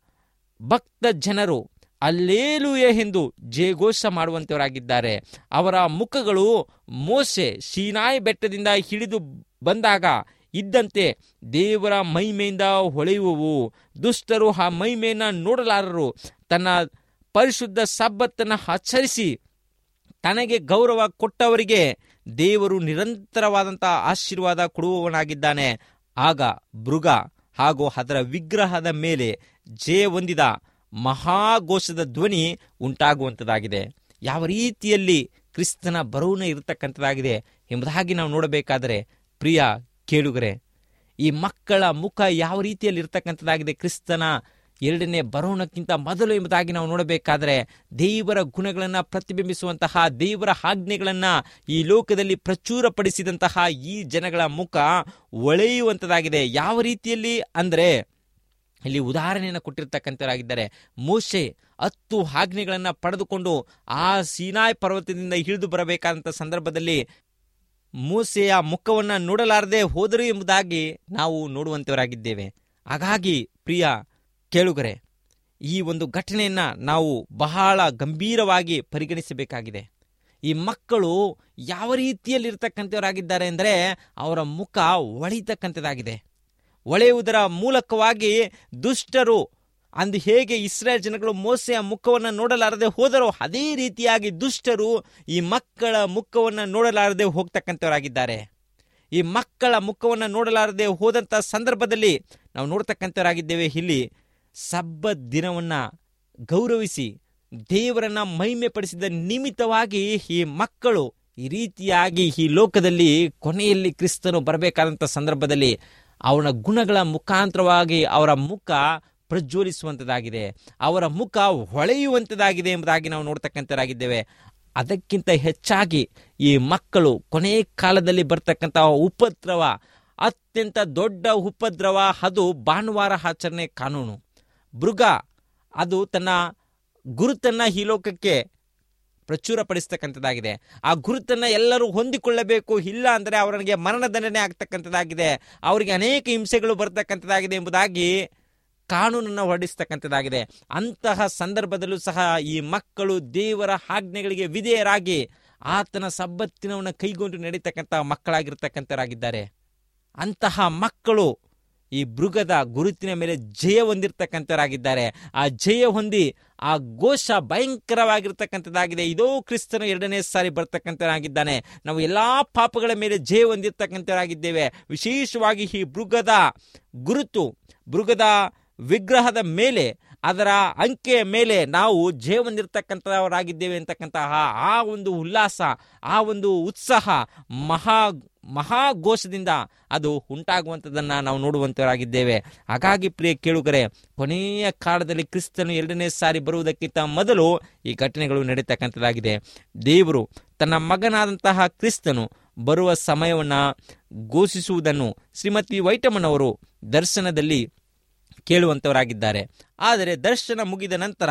ಭಕ್ತ ಜನರು ಅಲ್ಲೇಲುಯ ಎಂದು ಜಯಘೋಷ ಮಾಡುವಂತವರಾಗಿದ್ದಾರೆ ಅವರ ಮುಖಗಳು ಮೋಸೆ ಶೀನಾಯಿ ಬೆಟ್ಟದಿಂದ ಹಿಡಿದು ಬಂದಾಗ ಇದ್ದಂತೆ ದೇವರ ಮಹಿಮೆಯಿಂದ ಹೊಳೆಯುವವು ದುಷ್ಟರು ಆ ಮಹಿಮೆಯನ್ನು ನೋಡಲಾರರು ತನ್ನ ಪರಿಶುದ್ಧ ಸಬ್ಬತ್ತನ್ನು ಆಚರಿಸಿ ತನಗೆ ಗೌರವ ಕೊಟ್ಟವರಿಗೆ ದೇವರು ನಿರಂತರವಾದಂತಹ ಆಶೀರ್ವಾದ ಕೊಡುವವನಾಗಿದ್ದಾನೆ ಆಗ ಮೃಗ ಹಾಗೂ ಅದರ ವಿಗ್ರಹದ ಮೇಲೆ ಜಯ ಹೊಂದಿದ ಮಹಾಘೋಷದ ಧ್ವನಿ ಉಂಟಾಗುವಂಥದ್ದಾಗಿದೆ ಯಾವ ರೀತಿಯಲ್ಲಿ ಕ್ರಿಸ್ತನ ಬರುವನ ಇರತಕ್ಕಂಥದ್ದಾಗಿದೆ ಎಂಬುದಾಗಿ ನಾವು ನೋಡಬೇಕಾದರೆ ಪ್ರಿಯ ಕೇಳುಗರೆ ಈ ಮಕ್ಕಳ ಮುಖ ಯಾವ ರೀತಿಯಲ್ಲಿ ಇರ್ತಕ್ಕಂಥದ್ದಾಗಿದೆ ಕ್ರಿಸ್ತನ ಎರಡನೇ ಬರೋಣಕ್ಕಿಂತ ಮೊದಲು ಎಂಬುದಾಗಿ ನಾವು ನೋಡಬೇಕಾದರೆ ದೇವರ ಗುಣಗಳನ್ನು ಪ್ರತಿಬಿಂಬಿಸುವಂತಹ ದೇವರ ಆಜ್ಞೆಗಳನ್ನು ಈ ಲೋಕದಲ್ಲಿ ಪ್ರಚುರಪಡಿಸಿದಂತಹ ಈ ಜನಗಳ ಮುಖ ಒಳೆಯುವಂಥದ್ದಾಗಿದೆ ಯಾವ ರೀತಿಯಲ್ಲಿ ಅಂದರೆ ಇಲ್ಲಿ ಉದಾಹರಣೆಯನ್ನು ಕೊಟ್ಟಿರ್ತಕ್ಕಂಥವರಾಗಿದ್ದಾರೆ ಮೋಶೆ ಹತ್ತು ಆಜ್ಞೆಗಳನ್ನು ಪಡೆದುಕೊಂಡು ಆ ಸೀನಾಯ್ ಪರ್ವತದಿಂದ ಇಳಿದು ಬರಬೇಕಾದಂಥ ಸಂದರ್ಭದಲ್ಲಿ ಮೋಸೆಯ ಮುಖವನ್ನು ನೋಡಲಾರದೆ ಹೋದರು ಎಂಬುದಾಗಿ ನಾವು ನೋಡುವಂತವರಾಗಿದ್ದೇವೆ ಹಾಗಾಗಿ ಪ್ರಿಯ ಕೇಳುಗರೆ ಈ ಒಂದು ಘಟನೆಯನ್ನ ನಾವು ಬಹಳ ಗಂಭೀರವಾಗಿ ಪರಿಗಣಿಸಬೇಕಾಗಿದೆ ಈ ಮಕ್ಕಳು ಯಾವ ರೀತಿಯಲ್ಲಿ ಇರ್ತಕ್ಕಂಥವರಾಗಿದ್ದಾರೆ ಅಂದರೆ ಅವರ ಮುಖ ಒಳಿತಕ್ಕಂಥದ್ದಾಗಿದೆ ಒಳೆಯುವುದರ ಮೂಲಕವಾಗಿ ದುಷ್ಟರು ಅಂದು ಹೇಗೆ ಇಸ್ರೇಲ್ ಜನಗಳು ಮೋಸೆಯ ಮುಖವನ್ನು ನೋಡಲಾರದೆ ಹೋದರೋ ಅದೇ ರೀತಿಯಾಗಿ ದುಷ್ಟರು ಈ ಮಕ್ಕಳ ಮುಖವನ್ನು ನೋಡಲಾರದೆ ಹೋಗ್ತಕ್ಕಂಥವರಾಗಿದ್ದಾರೆ ಈ ಮಕ್ಕಳ ಮುಖವನ್ನು ನೋಡಲಾರದೆ ಹೋದಂಥ ಸಂದರ್ಭದಲ್ಲಿ ನಾವು ನೋಡ್ತಕ್ಕಂಥವರಾಗಿದ್ದೇವೆ ಇಲ್ಲಿ ಸಬ್ಬ ದಿನವನ್ನು ಗೌರವಿಸಿ ದೇವರನ್ನ ಮಹಿಮೆ ಪಡಿಸಿದ ನಿಮಿತ್ತವಾಗಿ ಈ ಮಕ್ಕಳು ಈ ರೀತಿಯಾಗಿ ಈ ಲೋಕದಲ್ಲಿ ಕೊನೆಯಲ್ಲಿ ಕ್ರಿಸ್ತನು ಬರಬೇಕಾದಂಥ ಸಂದರ್ಭದಲ್ಲಿ ಅವನ ಗುಣಗಳ ಮುಖಾಂತರವಾಗಿ ಅವರ ಮುಖ ಪ್ರಜ್ವಲಿಸುವಂಥದ್ದಾಗಿದೆ ಅವರ ಮುಖ ಹೊಳೆಯುವಂಥದ್ದಾಗಿದೆ ಎಂಬುದಾಗಿ ನಾವು ನೋಡ್ತಕ್ಕಂಥರಾಗಿದ್ದೇವೆ ಅದಕ್ಕಿಂತ ಹೆಚ್ಚಾಗಿ ಈ ಮಕ್ಕಳು ಕೊನೆ ಕಾಲದಲ್ಲಿ ಬರ್ತಕ್ಕಂತಹ ಉಪದ್ರವ ಅತ್ಯಂತ ದೊಡ್ಡ ಉಪದ್ರವ ಅದು ಭಾನುವಾರ ಆಚರಣೆ ಕಾನೂನು ಮೃಗ ಅದು ತನ್ನ ಗುರುತನ್ನ ಈ ಲೋಕಕ್ಕೆ ಪ್ರಚುರಪಡಿಸ್ತಕ್ಕಂಥದ್ದಾಗಿದೆ ಆ ಗುರುತನ್ನ ಎಲ್ಲರೂ ಹೊಂದಿಕೊಳ್ಳಬೇಕು ಇಲ್ಲ ಅಂದರೆ ಅವರಿಗೆ ಮರಣದಂಡನೆ ಆಗ್ತಕ್ಕಂಥದ್ದಾಗಿದೆ ಅವರಿಗೆ ಅನೇಕ ಹಿಂಸೆಗಳು ಬರ್ತಕ್ಕಂಥದ್ದಾಗಿದೆ ಎಂಬುದಾಗಿ ಕಾನೂನನ್ನು ಹೊರಡಿಸ್ತಕ್ಕಂಥದ್ದಾಗಿದೆ ಅಂತಹ ಸಂದರ್ಭದಲ್ಲೂ ಸಹ ಈ ಮಕ್ಕಳು ದೇವರ ಆಜ್ಞೆಗಳಿಗೆ ವಿಧೇಯರಾಗಿ ಆತನ ಸಬ್ಬತ್ತಿನವನ್ನು ಕೈಗೊಂಡು ನಡೀತಕ್ಕಂತಹ ಮಕ್ಕಳಾಗಿರ್ತಕ್ಕಂಥವರಾಗಿದ್ದಾರೆ ಅಂತಹ ಮಕ್ಕಳು ಈ ಮೃಗದ ಗುರುತಿನ ಮೇಲೆ ಜಯ ಹೊಂದಿರತಕ್ಕಂಥವರಾಗಿದ್ದಾರೆ ಆ ಜಯ ಹೊಂದಿ ಆ ಘೋಷ ಭಯಂಕರವಾಗಿರ್ತಕ್ಕಂಥದ್ದಾಗಿದೆ ಇದೋ ಕ್ರಿಸ್ತನು ಎರಡನೇ ಸಾರಿ ಬರ್ತಕ್ಕಂಥವರಾಗಿದ್ದಾನೆ ನಾವು ಎಲ್ಲಾ ಪಾಪಗಳ ಮೇಲೆ ಜಯ ಹೊಂದಿರತಕ್ಕಂಥವರಾಗಿದ್ದೇವೆ ವಿಶೇಷವಾಗಿ ಈ ಮೃಗದ ಗುರುತು ಮೃಗದ ವಿಗ್ರಹದ ಮೇಲೆ ಅದರ ಅಂಕೆಯ ಮೇಲೆ ನಾವು ಜಯ ಹೊಂದಿರತಕ್ಕಂಥವರಾಗಿದ್ದೇವೆ ಅಂತಕ್ಕಂತಹ ಆ ಒಂದು ಉಲ್ಲಾಸ ಆ ಒಂದು ಉತ್ಸಾಹ ಮಹಾ ಮಹಾಘೋಷದಿಂದ ಅದು ಉಂಟಾಗುವಂಥದ್ದನ್ನು ನಾವು ನೋಡುವಂತವರಾಗಿದ್ದೇವೆ ಹಾಗಾಗಿ ಪ್ರಿಯ ಕೇಳುಗರೆ ಕೊನೆಯ ಕಾಲದಲ್ಲಿ ಕ್ರಿಸ್ತನು ಎರಡನೇ ಸಾರಿ ಬರುವುದಕ್ಕಿಂತ ಮೊದಲು ಈ ಘಟನೆಗಳು ನಡೀತಕ್ಕಂಥದ್ದಾಗಿದೆ ದೇವರು ತನ್ನ ಮಗನಾದಂತಹ ಕ್ರಿಸ್ತನು ಬರುವ ಸಮಯವನ್ನು ಘೋಷಿಸುವುದನ್ನು ಶ್ರೀಮತಿ ವೈಟಮನವರು ದರ್ಶನದಲ್ಲಿ ಕೇಳುವಂಥವರಾಗಿದ್ದಾರೆ ಆದರೆ ದರ್ಶನ ಮುಗಿದ ನಂತರ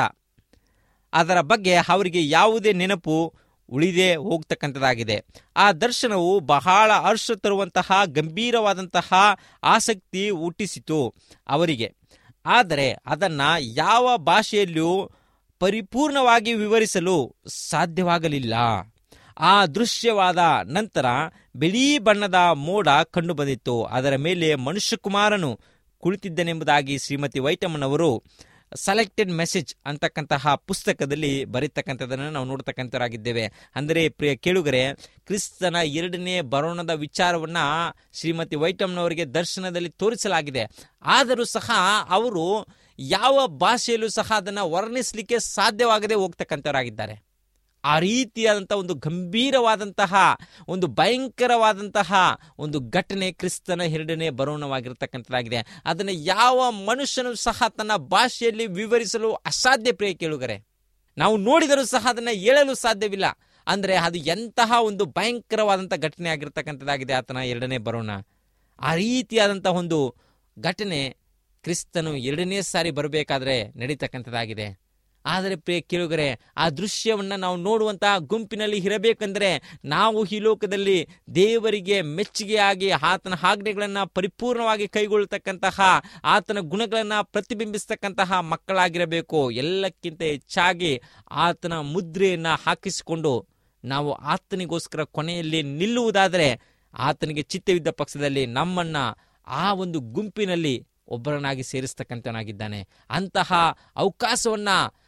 ಅದರ ಬಗ್ಗೆ ಅವರಿಗೆ ಯಾವುದೇ ನೆನಪು ಉಳಿದೇ ಹೋಗ್ತಕ್ಕಂಥದ್ದಾಗಿದೆ ಆ ದರ್ಶನವು ಬಹಳ ಹರ್ಷ ತರುವಂತಹ ಗಂಭೀರವಾದಂತಹ ಆಸಕ್ತಿ ಹುಟ್ಟಿಸಿತು ಅವರಿಗೆ ಆದರೆ ಅದನ್ನು ಯಾವ ಭಾಷೆಯಲ್ಲಿಯೂ ಪರಿಪೂರ್ಣವಾಗಿ ವಿವರಿಸಲು ಸಾಧ್ಯವಾಗಲಿಲ್ಲ ಆ ದೃಶ್ಯವಾದ ನಂತರ ಬಿಳಿ ಬಣ್ಣದ ಮೋಡ ಕಂಡುಬಂದಿತ್ತು ಅದರ ಮೇಲೆ ಮನುಷ್ಯಕುಮಾರನು ಕುಳಿತಿದ್ದನೆಂಬುದಾಗಿ ಶ್ರೀಮತಿ ವೈಟಮ್ಮನವರು ಸೆಲೆಕ್ಟೆಡ್ ಮೆಸೇಜ್ ಅಂತಕ್ಕಂತಹ ಪುಸ್ತಕದಲ್ಲಿ ಬರೀತಕ್ಕಂಥದ್ದನ್ನು ನಾವು ನೋಡ್ತಕ್ಕಂಥವರಾಗಿದ್ದೇವೆ ಅಂದರೆ ಪ್ರಿಯ ಕೇಳುಗರೆ ಕ್ರಿಸ್ತನ ಎರಡನೇ ಬರೋಣದ ವಿಚಾರವನ್ನ ಶ್ರೀಮತಿ ವೈಟಮ್ನವರಿಗೆ ದರ್ಶನದಲ್ಲಿ ತೋರಿಸಲಾಗಿದೆ ಆದರೂ ಸಹ ಅವರು ಯಾವ ಭಾಷೆಯಲ್ಲೂ ಸಹ ಅದನ್ನು ವರ್ಣಿಸಲಿಕ್ಕೆ ಸಾಧ್ಯವಾಗದೆ ಹೋಗ್ತಕ್ಕಂಥವರಾಗಿದ್ದಾರೆ ಆ ರೀತಿಯಾದಂತಹ ಒಂದು ಗಂಭೀರವಾದಂತಹ ಒಂದು ಭಯಂಕರವಾದಂತಹ ಒಂದು ಘಟನೆ ಕ್ರಿಸ್ತನ ಎರಡನೇ ಬರೋಣವಾಗಿರ್ತಕ್ಕಂಥದ್ದಾಗಿದೆ ಅದನ್ನು ಯಾವ ಮನುಷ್ಯನು ಸಹ ತನ್ನ ಭಾಷೆಯಲ್ಲಿ ವಿವರಿಸಲು ಅಸಾಧ್ಯ ಪ್ರಿಯ ಕೇಳುಗರೆ ನಾವು ನೋಡಿದರೂ ಸಹ ಅದನ್ನು ಹೇಳಲು ಸಾಧ್ಯವಿಲ್ಲ ಅಂದರೆ ಅದು ಎಂತಹ ಒಂದು ಭಯಂಕರವಾದಂಥ ಘಟನೆ ಆಗಿರ್ತಕ್ಕಂಥದ್ದಾಗಿದೆ ಆತನ ಎರಡನೇ ಬರೋಣ ಆ ರೀತಿಯಾದಂಥ ಒಂದು ಘಟನೆ ಕ್ರಿಸ್ತನು ಎರಡನೇ ಸಾರಿ ಬರಬೇಕಾದ್ರೆ ನಡೀತಕ್ಕಂಥದ್ದಾಗಿದೆ ಆದರೆ ಪ್ರಿಯ ಕೇಳುಗರೆ ಆ ದೃಶ್ಯವನ್ನು ನಾವು ನೋಡುವಂತಹ ಗುಂಪಿನಲ್ಲಿ ಇರಬೇಕೆಂದರೆ ನಾವು ಈ ಲೋಕದಲ್ಲಿ ದೇವರಿಗೆ ಮೆಚ್ಚುಗೆಯಾಗಿ ಆತನ ಆಜ್ಞೆಗಳನ್ನು ಪರಿಪೂರ್ಣವಾಗಿ ಕೈಗೊಳ್ಳತಕ್ಕಂತಹ ಆತನ ಗುಣಗಳನ್ನು ಪ್ರತಿಬಿಂಬಿಸ್ತಕ್ಕಂತಹ ಮಕ್ಕಳಾಗಿರಬೇಕು ಎಲ್ಲಕ್ಕಿಂತ ಹೆಚ್ಚಾಗಿ ಆತನ ಮುದ್ರೆಯನ್ನು ಹಾಕಿಸಿಕೊಂಡು ನಾವು ಆತನಿಗೋಸ್ಕರ ಕೊನೆಯಲ್ಲಿ ನಿಲ್ಲುವುದಾದರೆ ಆತನಿಗೆ ಚಿತ್ತವಿದ್ದ ಪಕ್ಷದಲ್ಲಿ ನಮ್ಮನ್ನ ಆ ಒಂದು ಗುಂಪಿನಲ್ಲಿ ಒಬ್ಬರನ್ನಾಗಿ ಸೇರಿಸ್ತಕ್ಕಂಥವನಾಗಿದ್ದಾನೆ ಅಂತಹ ಅವಕಾಶವನ್ನ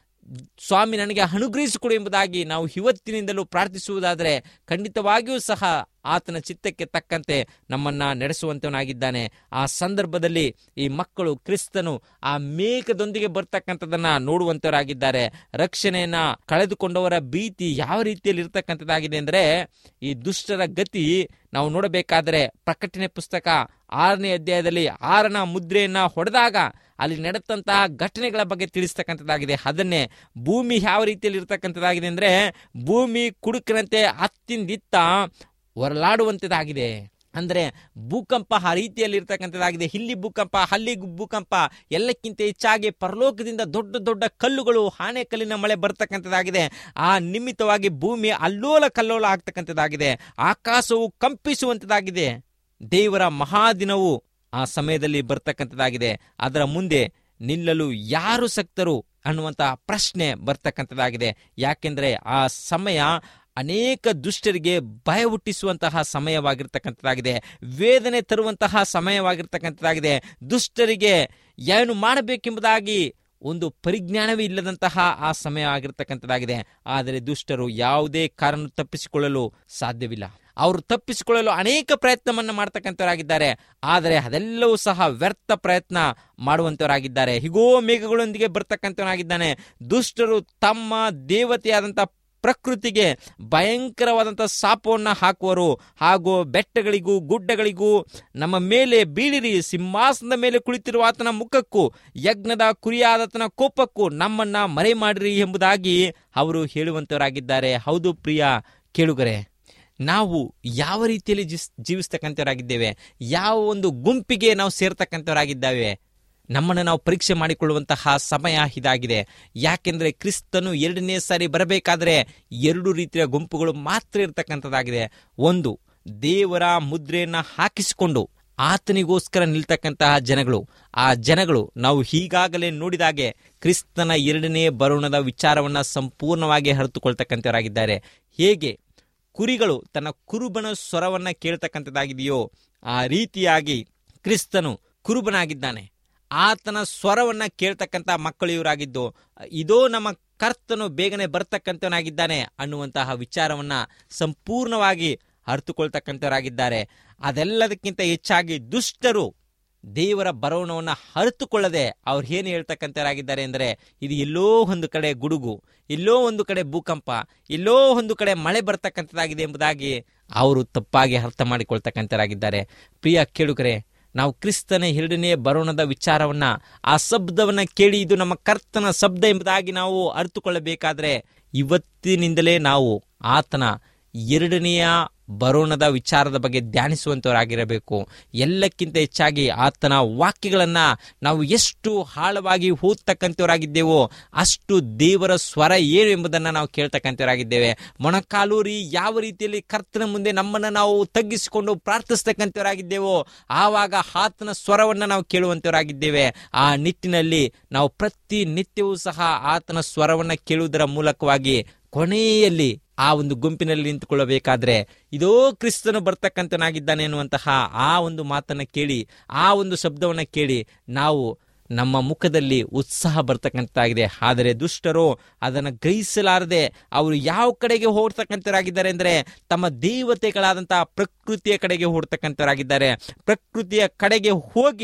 ಸ್ವಾಮಿ ನನಗೆ ಅನುಗ್ರಹಿಸಿಕೊಡು ಎಂಬುದಾಗಿ ನಾವು ಇವತ್ತಿನಿಂದಲೂ ಪ್ರಾರ್ಥಿಸುವುದಾದರೆ ಖಂಡಿತವಾಗಿಯೂ ಸಹ ಆತನ ಚಿತ್ತಕ್ಕೆ ತಕ್ಕಂತೆ ನಮ್ಮನ್ನ ನಡೆಸುವಂತವನಾಗಿದ್ದಾನೆ ಆ ಸಂದರ್ಭದಲ್ಲಿ ಈ ಮಕ್ಕಳು ಕ್ರಿಸ್ತನು ಆ ಮೇಘದೊಂದಿಗೆ ಬರ್ತಕ್ಕಂಥದನ್ನ ನೋಡುವಂತವರಾಗಿದ್ದಾರೆ ರಕ್ಷಣೆಯನ್ನ ಕಳೆದುಕೊಂಡವರ ಭೀತಿ ಯಾವ ರೀತಿಯಲ್ಲಿ ಇರ್ತಕ್ಕಂಥದ್ದಾಗಿದೆ ಅಂದ್ರೆ ಈ ದುಷ್ಟರ ಗತಿ ನಾವು ನೋಡಬೇಕಾದರೆ ಪ್ರಕಟಣೆ ಪುಸ್ತಕ ಆರನೇ ಅಧ್ಯಾಯದಲ್ಲಿ ಆರನ ಮುದ್ರೆಯನ್ನ ಹೊಡೆದಾಗ ಅಲ್ಲಿ ನಡೆದಂತಹ ಘಟನೆಗಳ ಬಗ್ಗೆ ತಿಳಿಸ್ತಕ್ಕಂಥದ್ದಾಗಿದೆ ಅದನ್ನೇ ಭೂಮಿ ಯಾವ ರೀತಿಯಲ್ಲಿ ಇರ್ತಕ್ಕಂಥದ್ದಾಗಿದೆ ಅಂದ್ರೆ ಭೂಮಿ ಕುಡುಕಿನಂತೆ ಹತ್ತಿಂದಿತ್ತ ಹೊರಲಾಡುವಂಥದ್ದಾಗಿದೆ ಅಂದರೆ ಭೂಕಂಪ ಆ ರೀತಿಯಲ್ಲಿ ಇರ್ತಕ್ಕಂಥದ್ದಾಗಿದೆ ಇಲ್ಲಿ ಭೂಕಂಪ ಅಲ್ಲಿ ಭೂಕಂಪ ಎಲ್ಲಕ್ಕಿಂತ ಹೆಚ್ಚಾಗಿ ಪರಲೋಕದಿಂದ ದೊಡ್ಡ ದೊಡ್ಡ ಕಲ್ಲುಗಳು ಆನೆ ಕಲ್ಲಿನ ಮಳೆ ಬರ್ತಕ್ಕಂಥದ್ದಾಗಿದೆ ಆ ನಿಮಿತ್ತವಾಗಿ ಭೂಮಿ ಅಲ್ಲೋಲ ಕಲ್ಲೋಲ ಆಗ್ತಕ್ಕಂಥದ್ದಾಗಿದೆ ಆಕಾಶವು ಕಂಪಿಸುವಂಥದ್ದಾಗಿದೆ ದೇವರ ಮಹಾದಿನವು ಆ ಸಮಯದಲ್ಲಿ ಬರ್ತಕ್ಕಂಥದ್ದಾಗಿದೆ ಅದರ ಮುಂದೆ ನಿಲ್ಲಲು ಯಾರು ಸಕ್ತರು ಅನ್ನುವಂಥ ಪ್ರಶ್ನೆ ಬರ್ತಕ್ಕಂಥದ್ದಾಗಿದೆ ಯಾಕೆಂದ್ರೆ ಆ ಸಮಯ ಅನೇಕ ದುಷ್ಟರಿಗೆ ಭಯ ಹುಟ್ಟಿಸುವಂತಹ ಸಮಯವಾಗಿರ್ತಕ್ಕಂಥದ್ದಾಗಿದೆ ವೇದನೆ ತರುವಂತಹ ಸಮಯವಾಗಿರ್ತಕ್ಕಂಥದ್ದಾಗಿದೆ ದುಷ್ಟರಿಗೆ ಏನು ಮಾಡಬೇಕೆಂಬುದಾಗಿ ಒಂದು ಪರಿಜ್ಞಾನವೇ ಇಲ್ಲದಂತಹ ಆ ಸಮಯ ಆಗಿರ್ತಕ್ಕಂಥದ್ದಾಗಿದೆ ಆದರೆ ದುಷ್ಟರು ಯಾವುದೇ ಕಾರಣ ತಪ್ಪಿಸಿಕೊಳ್ಳಲು ಸಾಧ್ಯವಿಲ್ಲ ಅವರು ತಪ್ಪಿಸಿಕೊಳ್ಳಲು ಅನೇಕ ಪ್ರಯತ್ನವನ್ನ ಮಾಡ್ತಕ್ಕಂಥವರಾಗಿದ್ದಾರೆ ಆದರೆ ಅದೆಲ್ಲವೂ ಸಹ ವ್ಯರ್ಥ ಪ್ರಯತ್ನ ಮಾಡುವಂತವರಾಗಿದ್ದಾರೆ ಹೀಗೋ ಮೇಘಗಳೊಂದಿಗೆ ಬರ್ತಕ್ಕಂಥವನಾಗಿದ್ದಾನೆ ದುಷ್ಟರು ತಮ್ಮ ದೇವತೆಯಾದಂಥ ಪ್ರಕೃತಿಗೆ ಭಯಂಕರವಾದಂಥ ಶಾಪವನ್ನು ಹಾಕುವರು ಹಾಗೂ ಬೆಟ್ಟಗಳಿಗೂ ಗುಡ್ಡಗಳಿಗೂ ನಮ್ಮ ಮೇಲೆ ಬೀಳಿರಿ ಸಿಂಹಾಸನದ ಮೇಲೆ ಕುಳಿತಿರುವ ಆತನ ಮುಖಕ್ಕೂ ಯಜ್ಞದ ಕುರಿಯಾದತನ ಕೋಪಕ್ಕೂ ನಮ್ಮನ್ನ ಮರೆ ಮಾಡಿರಿ ಎಂಬುದಾಗಿ ಅವರು ಹೇಳುವಂತವರಾಗಿದ್ದಾರೆ ಹೌದು ಪ್ರಿಯ ಕೇಳುಗರೆ ನಾವು ಯಾವ ರೀತಿಯಲ್ಲಿ ಜೀಸ್ ಜೀವಿಸ್ತಕ್ಕಂಥವರಾಗಿದ್ದೇವೆ ಯಾವ ಒಂದು ಗುಂಪಿಗೆ ನಾವು ಸೇರ್ತಕ್ಕಂಥವರಾಗಿದ್ದಾವೆ ನಮ್ಮನ್ನು ನಾವು ಪರೀಕ್ಷೆ ಮಾಡಿಕೊಳ್ಳುವಂತಹ ಸಮಯ ಇದಾಗಿದೆ ಯಾಕೆಂದ್ರೆ ಕ್ರಿಸ್ತನು ಎರಡನೇ ಸಾರಿ ಬರಬೇಕಾದ್ರೆ ಎರಡು ರೀತಿಯ ಗುಂಪುಗಳು ಮಾತ್ರ ಇರತಕ್ಕಂಥದ್ದಾಗಿದೆ ಒಂದು ದೇವರ ಮುದ್ರೆಯನ್ನ ಹಾಕಿಸಿಕೊಂಡು ಆತನಿಗೋಸ್ಕರ ನಿಲ್ತಕ್ಕಂತಹ ಜನಗಳು ಆ ಜನಗಳು ನಾವು ಈಗಾಗಲೇ ನೋಡಿದಾಗೆ ಕ್ರಿಸ್ತನ ಎರಡನೇ ಬರುಣದ ವಿಚಾರವನ್ನ ಸಂಪೂರ್ಣವಾಗಿ ಅರಿತುಕೊಳ್ತಕ್ಕಂಥವರಾಗಿದ್ದಾರೆ ಹೇಗೆ ಕುರಿಗಳು ತನ್ನ ಕುರುಬನ ಸ್ವರವನ್ನ ಕೇಳ್ತಕ್ಕಂಥದ್ದಾಗಿದೆಯೋ ಆ ರೀತಿಯಾಗಿ ಕ್ರಿಸ್ತನು ಕುರುಬನಾಗಿದ್ದಾನೆ ಆತನ ಸ್ವರವನ್ನ ಕೇಳ್ತಕ್ಕಂಥ ಮಕ್ಕಳು ಇವರಾಗಿದ್ದು ಇದೋ ನಮ್ಮ ಕರ್ತನು ಬೇಗನೆ ಬರ್ತಕ್ಕಂಥವನಾಗಿದ್ದಾನೆ ಅನ್ನುವಂತಹ ವಿಚಾರವನ್ನ ಸಂಪೂರ್ಣವಾಗಿ ಅರ್ಥಕೊಳ್ತಕ್ಕಂಥವರಾಗಿದ್ದಾರೆ ಅದೆಲ್ಲದಕ್ಕಿಂತ ಹೆಚ್ಚಾಗಿ ದುಷ್ಟರು ದೇವರ ಬರವಣವನ್ನು ಅರಿತುಕೊಳ್ಳದೆ ಅವ್ರು ಏನು ಹೇಳ್ತಕ್ಕಂಥವರಾಗಿದ್ದಾರೆ ಅಂದರೆ ಇದು ಎಲ್ಲೋ ಒಂದು ಕಡೆ ಗುಡುಗು ಎಲ್ಲೋ ಒಂದು ಕಡೆ ಭೂಕಂಪ ಎಲ್ಲೋ ಒಂದು ಕಡೆ ಮಳೆ ಬರ್ತಕ್ಕಂಥದ್ದಾಗಿದೆ ಎಂಬುದಾಗಿ ಅವರು ತಪ್ಪಾಗಿ ಅರ್ಥ ಮಾಡಿಕೊಳ್ತಕ್ಕಂಥವರಾಗಿದ್ದಾರೆ ಪ್ರಿಯ ಕೇಳುಗರೆ ನಾವು ಕ್ರಿಸ್ತನ ಎರಡನೇ ಬರೋಣದ ವಿಚಾರವನ್ನ ಆ ಶಬ್ದವನ್ನ ಕೇಳಿ ಇದು ನಮ್ಮ ಕರ್ತನ ಶಬ್ದ ಎಂಬುದಾಗಿ ನಾವು ಅರಿತುಕೊಳ್ಳಬೇಕಾದ್ರೆ ಇವತ್ತಿನಿಂದಲೇ ನಾವು ಆತನ ಎರಡನೆಯ ಬರೋಣದ ವಿಚಾರದ ಬಗ್ಗೆ ಧ್ಯಾನಿಸುವಂತವರಾಗಿರಬೇಕು ಎಲ್ಲಕ್ಕಿಂತ ಹೆಚ್ಚಾಗಿ ಆತನ ವಾಕ್ಯಗಳನ್ನ ನಾವು ಎಷ್ಟು ಆಳವಾಗಿ ಓದ್ತಕ್ಕಂಥವರಾಗಿದ್ದೇವೋ ಅಷ್ಟು ದೇವರ ಸ್ವರ ಏನು ಎಂಬುದನ್ನು ನಾವು ಕೇಳ್ತಕ್ಕಂಥವರಾಗಿದ್ದೇವೆ ಮೊಣಕಾಲೂರಿ ಯಾವ ರೀತಿಯಲ್ಲಿ ಕರ್ತನ ಮುಂದೆ ನಮ್ಮನ್ನು ನಾವು ತಗ್ಗಿಸಿಕೊಂಡು ಪ್ರಾರ್ಥಿಸ್ತಕ್ಕಂಥವರಾಗಿದ್ದೇವೋ ಆವಾಗ ಆತನ ಸ್ವರವನ್ನು ನಾವು ಕೇಳುವಂತವರಾಗಿದ್ದೇವೆ ಆ ನಿಟ್ಟಿನಲ್ಲಿ ನಾವು ಪ್ರತಿ ನಿತ್ಯವೂ ಸಹ ಆತನ ಸ್ವರವನ್ನು ಕೇಳುವುದರ ಮೂಲಕವಾಗಿ ಕೊನೆಯಲ್ಲಿ ಆ ಒಂದು ಗುಂಪಿನಲ್ಲಿ ನಿಂತುಕೊಳ್ಳಬೇಕಾದ್ರೆ ಇದೋ ಕ್ರಿಸ್ತನು ಬರ್ತಕ್ಕಂಥನಾಗಿದ್ದಾನೆ ಎನ್ನುವಂತಹ ಆ ಒಂದು ಮಾತನ್ನ ಕೇಳಿ ಆ ಒಂದು ಶಬ್ದವನ್ನ ಕೇಳಿ ನಾವು ನಮ್ಮ ಮುಖದಲ್ಲಿ ಉತ್ಸಾಹ ಬರ್ತಕ್ಕಂಥದ್ದಾಗಿದೆ ಆದರೆ ದುಷ್ಟರು ಅದನ್ನು ಗ್ರಹಿಸಲಾರದೆ ಅವರು ಯಾವ ಕಡೆಗೆ ಹೋಗ್ತಕ್ಕಂಥವರಾಗಿದ್ದಾರೆ ಅಂದರೆ ತಮ್ಮ ದೇವತೆಗಳಾದಂತಹ ಪ್ರಕೃತಿಯ ಕಡೆಗೆ ಹೋಗ್ತಕ್ಕಂಥವರಾಗಿದ್ದಾರೆ ಪ್ರಕೃತಿಯ ಕಡೆಗೆ ಹೋಗಿ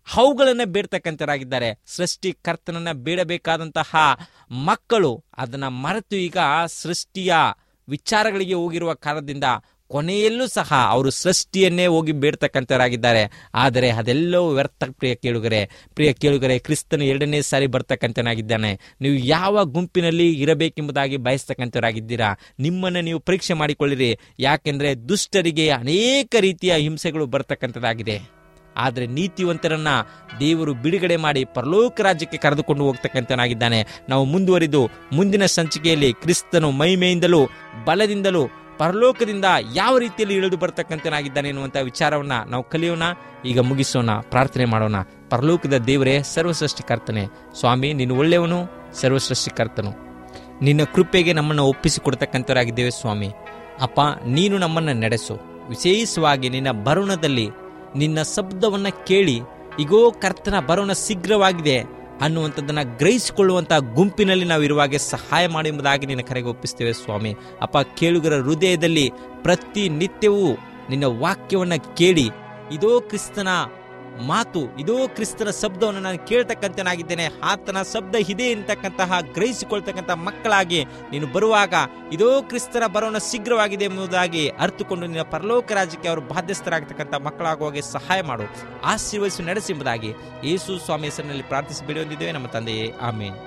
ಅವುಗಳನ್ನ ಬೇಡ್ತಕ್ಕಂಥರಾಗಿದ್ದಾರೆ ಸೃಷ್ಟಿಕರ್ತನನ್ನ ಬೇಡಬೇಕಾದಂತಹ ಮಕ್ಕಳು ಅದನ್ನ ಮರೆತು ಈಗ ಸೃಷ್ಟಿಯ ವಿಚಾರಗಳಿಗೆ ಹೋಗಿರುವ ಕಾರಣದಿಂದ ಕೊನೆಯಲ್ಲೂ ಸಹ ಅವರು ಸೃಷ್ಟಿಯನ್ನೇ ಹೋಗಿ ಬೇಡ್ತಕ್ಕಂಥವರಾಗಿದ್ದಾರೆ ಆದರೆ ಅದೆಲ್ಲವೂ ವ್ಯರ್ಥ ಪ್ರಿಯ ಕೇಳುಗರೆ ಪ್ರಿಯ ಕೇಳುಗರೆ ಕ್ರಿಸ್ತನು ಎರಡನೇ ಸಾರಿ ಬರ್ತಕ್ಕಂಥನಾಗಿದ್ದಾನೆ ನೀವು ಯಾವ ಗುಂಪಿನಲ್ಲಿ ಇರಬೇಕೆಂಬುದಾಗಿ ಬಯಸ್ತಕ್ಕಂಥವರಾಗಿದ್ದೀರಾ ನಿಮ್ಮನ್ನು ನೀವು ಪರೀಕ್ಷೆ ಮಾಡಿಕೊಳ್ಳಿರಿ ಯಾಕೆಂದ್ರೆ ದುಷ್ಟರಿಗೆ ಅನೇಕ ರೀತಿಯ ಹಿಂಸೆಗಳು ಬರ್ತಕ್ಕಂಥದ್ದಾಗಿದೆ ಆದರೆ ನೀತಿವಂತರನ್ನ ದೇವರು ಬಿಡುಗಡೆ ಮಾಡಿ ಪರಲೋಕ ರಾಜ್ಯಕ್ಕೆ ಕರೆದುಕೊಂಡು ಹೋಗ್ತಕ್ಕಂಥನಾಗಿದ್ದಾನೆ ನಾವು ಮುಂದುವರಿದು ಮುಂದಿನ ಸಂಚಿಕೆಯಲ್ಲಿ ಕ್ರಿಸ್ತನು ಮಹಿಮೆಯಿಂದಲೂ ಬಲದಿಂದಲೂ ಪರಲೋಕದಿಂದ ಯಾವ ರೀತಿಯಲ್ಲಿ ಇಳಿದು ಬರ್ತಕ್ಕಂಥನಾಗಿದ್ದಾನೆ ಎನ್ನುವಂಥ ವಿಚಾರವನ್ನ ನಾವು ಕಲಿಯೋಣ ಈಗ ಮುಗಿಸೋಣ ಪ್ರಾರ್ಥನೆ ಮಾಡೋಣ ಪರಲೋಕದ ದೇವರೇ ಸರ್ವಸೃಷ್ಟಿಕರ್ತನೆ ಸ್ವಾಮಿ ನೀನು ಒಳ್ಳೆಯವನು ಸರ್ವಸೃಷ್ಟಿಕರ್ತನು ನಿನ್ನ ಕೃಪೆಗೆ ನಮ್ಮನ್ನು ಒಪ್ಪಿಸಿಕೊಡ್ತಕ್ಕಂಥವರಾಗಿದ್ದೇವೆ ಸ್ವಾಮಿ ಅಪ್ಪ ನೀನು ನಮ್ಮನ್ನು ನಡೆಸು ವಿಶೇಷವಾಗಿ ನಿನ್ನ ಬರುಣದಲ್ಲಿ ನಿನ್ನ ಶಬ್ದವನ್ನ ಕೇಳಿ ಇಗೋ ಕರ್ತನ ಬರೋಣ ಶೀಘ್ರವಾಗಿದೆ ಅನ್ನುವಂಥದ್ದನ್ನ ಗ್ರಹಿಸಿಕೊಳ್ಳುವಂಥ ಗುಂಪಿನಲ್ಲಿ ನಾವು ಇರುವಾಗೆ ಸಹಾಯ ಮಾಡಿ ಎಂಬುದಾಗಿ ನಿನ್ನ ಕರೆಗೆ ಒಪ್ಪಿಸ್ತೇವೆ ಸ್ವಾಮಿ ಅಪ್ಪ ಕೇಳುಗರ ಹೃದಯದಲ್ಲಿ ಪ್ರತಿ ನಿತ್ಯವೂ ನಿನ್ನ ವಾಕ್ಯವನ್ನ ಕೇಳಿ ಇದೋ ಕ್ರಿಸ್ತನ ಮಾತು ಇದೋ ಕ್ರಿಸ್ತನ ಶಬ್ದವನ್ನು ನಾನು ಕೇಳ್ತಕ್ಕಂಥನಾಗಿದ್ದೇನೆ ಆತನ ಶಬ್ದ ಇದೆ ಅಂತಕ್ಕಂತಹ ಗ್ರಹಿಸಿಕೊಳ್ತಕ್ಕಂಥ ಮಕ್ಕಳಾಗಿ ನೀನು ಬರುವಾಗ ಇದೋ ಕ್ರಿಸ್ತನ ಬರೋಣ ಶೀಘ್ರವಾಗಿದೆ ಎಂಬುದಾಗಿ ಅರ್ಥಕೊಂಡು ನಿನ್ನ ಪರಲೋಕ ರಾಜ್ಯಕ್ಕೆ ಅವರು ಬಾಧ್ಯಸ್ಥರಾಗತಕ್ಕಂಥ ಮಕ್ಕಳಾಗುವಾಗೆ ಸಹಾಯ ಮಾಡು ಆಶೀರ್ವದಿಸಿ ನಡೆಸಿ ಎಂಬುದಾಗಿ ಯೇಸು ಸ್ವಾಮಿ ಹೆಸರಿನಲ್ಲಿ ಪ್ರಾರ್ಥಿಸಿ ಬಿಡುವಂದಿದ್ದೇವೆ ನಮ್ಮ ತಂದೆಯೇ ಆಮೇನ್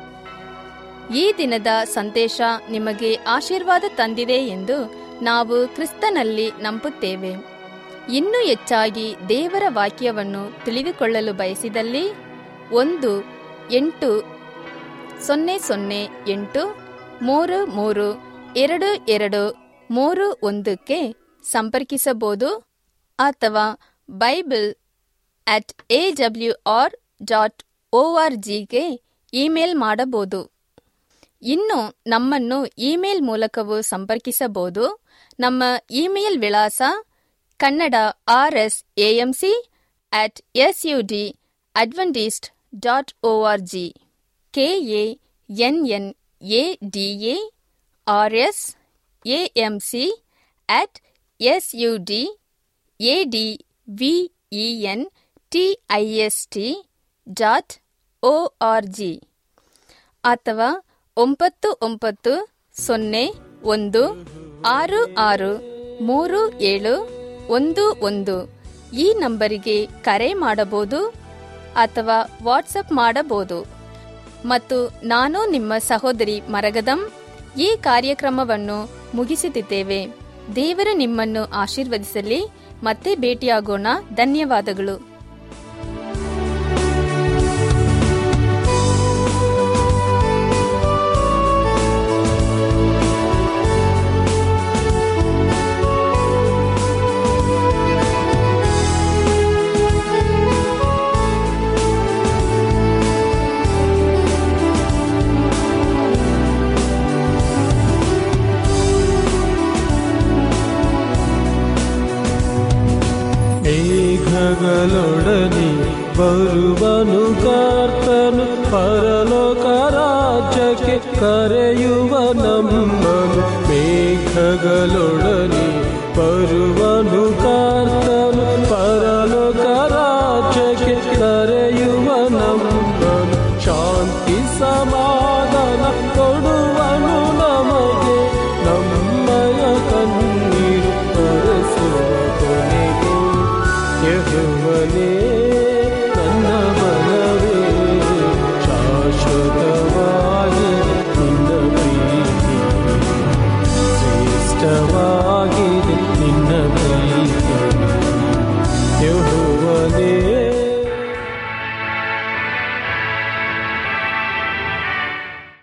ಈ ದಿನದ ಸಂದೇಶ ನಿಮಗೆ ಆಶೀರ್ವಾದ ತಂದಿದೆ ಎಂದು ನಾವು ಕ್ರಿಸ್ತನಲ್ಲಿ ನಂಬುತ್ತೇವೆ ಇನ್ನೂ ಹೆಚ್ಚಾಗಿ ದೇವರ ವಾಕ್ಯವನ್ನು ತಿಳಿದುಕೊಳ್ಳಲು ಬಯಸಿದಲ್ಲಿ ಒಂದು ಎಂಟು ಸೊನ್ನೆ ಸೊನ್ನೆ ಎಂಟು ಮೂರು ಮೂರು ಎರಡು ಎರಡು ಮೂರು ಒಂದಕ್ಕೆ ಸಂಪರ್ಕಿಸಬಹುದು ಅಥವಾ bible at A W R dot O R ಜಿಗೆ ಇಮೇಲ್ ಮಾಡಬಹುದು ಇನ್ನು ನಮ್ಮನ್ನು ಇಮೇಲ್ ಮೂಲಕವೂ ಸಂಪರ್ಕಿಸಬಹುದು ನಮ್ಮ ಇಮೇಲ್ ವಿಳಾಸ Kannada R S AMC at S U D adventist dot O R G K A N N A D A R S AM C at S U D A D V E N T I S T dot O R G ಅಥವಾ ಒಂಬತ್ತು ಒಂಬತ್ತು ಸೊನ್ನೆ ಒಂದು ಆರು ಆರು ಮೂರು ಏಳು ಒಂದು ಒಂದು ಈ ನಂಬರಿಗೆ ಕರೆ ಮಾಡಬಹುದು ಅಥವಾ ವಾಟ್ಸಪ್ ಮಾಡಬಹುದು ಮತ್ತು ನಾನು ನಿಮ್ಮ ಸಹೋದರಿ ಮರಗದಂ ಈ ಕಾರ್ಯಕ್ರಮವನ್ನು ಮುಗಿಸುತ್ತಿದ್ದೇವೆ ದೇವರು ನಿಮ್ಮನ್ನು ಆಶೀರ್ವದಿಸಲಿ ಮತ್ತೆ ಭೇಟಿಯಾಗೋಣ ಧನ್ಯವಾದಗಳು ಮೇಘಗಳೊಡನೆ ಬರುವನು ಕರ್ತನು ಪರಲೋಕ ರಾಜ್ಯಕ್ಕೆ ಕರೆಯುವ ನಮ್ಮನು ಮೇಘಗಳೊಡನೆ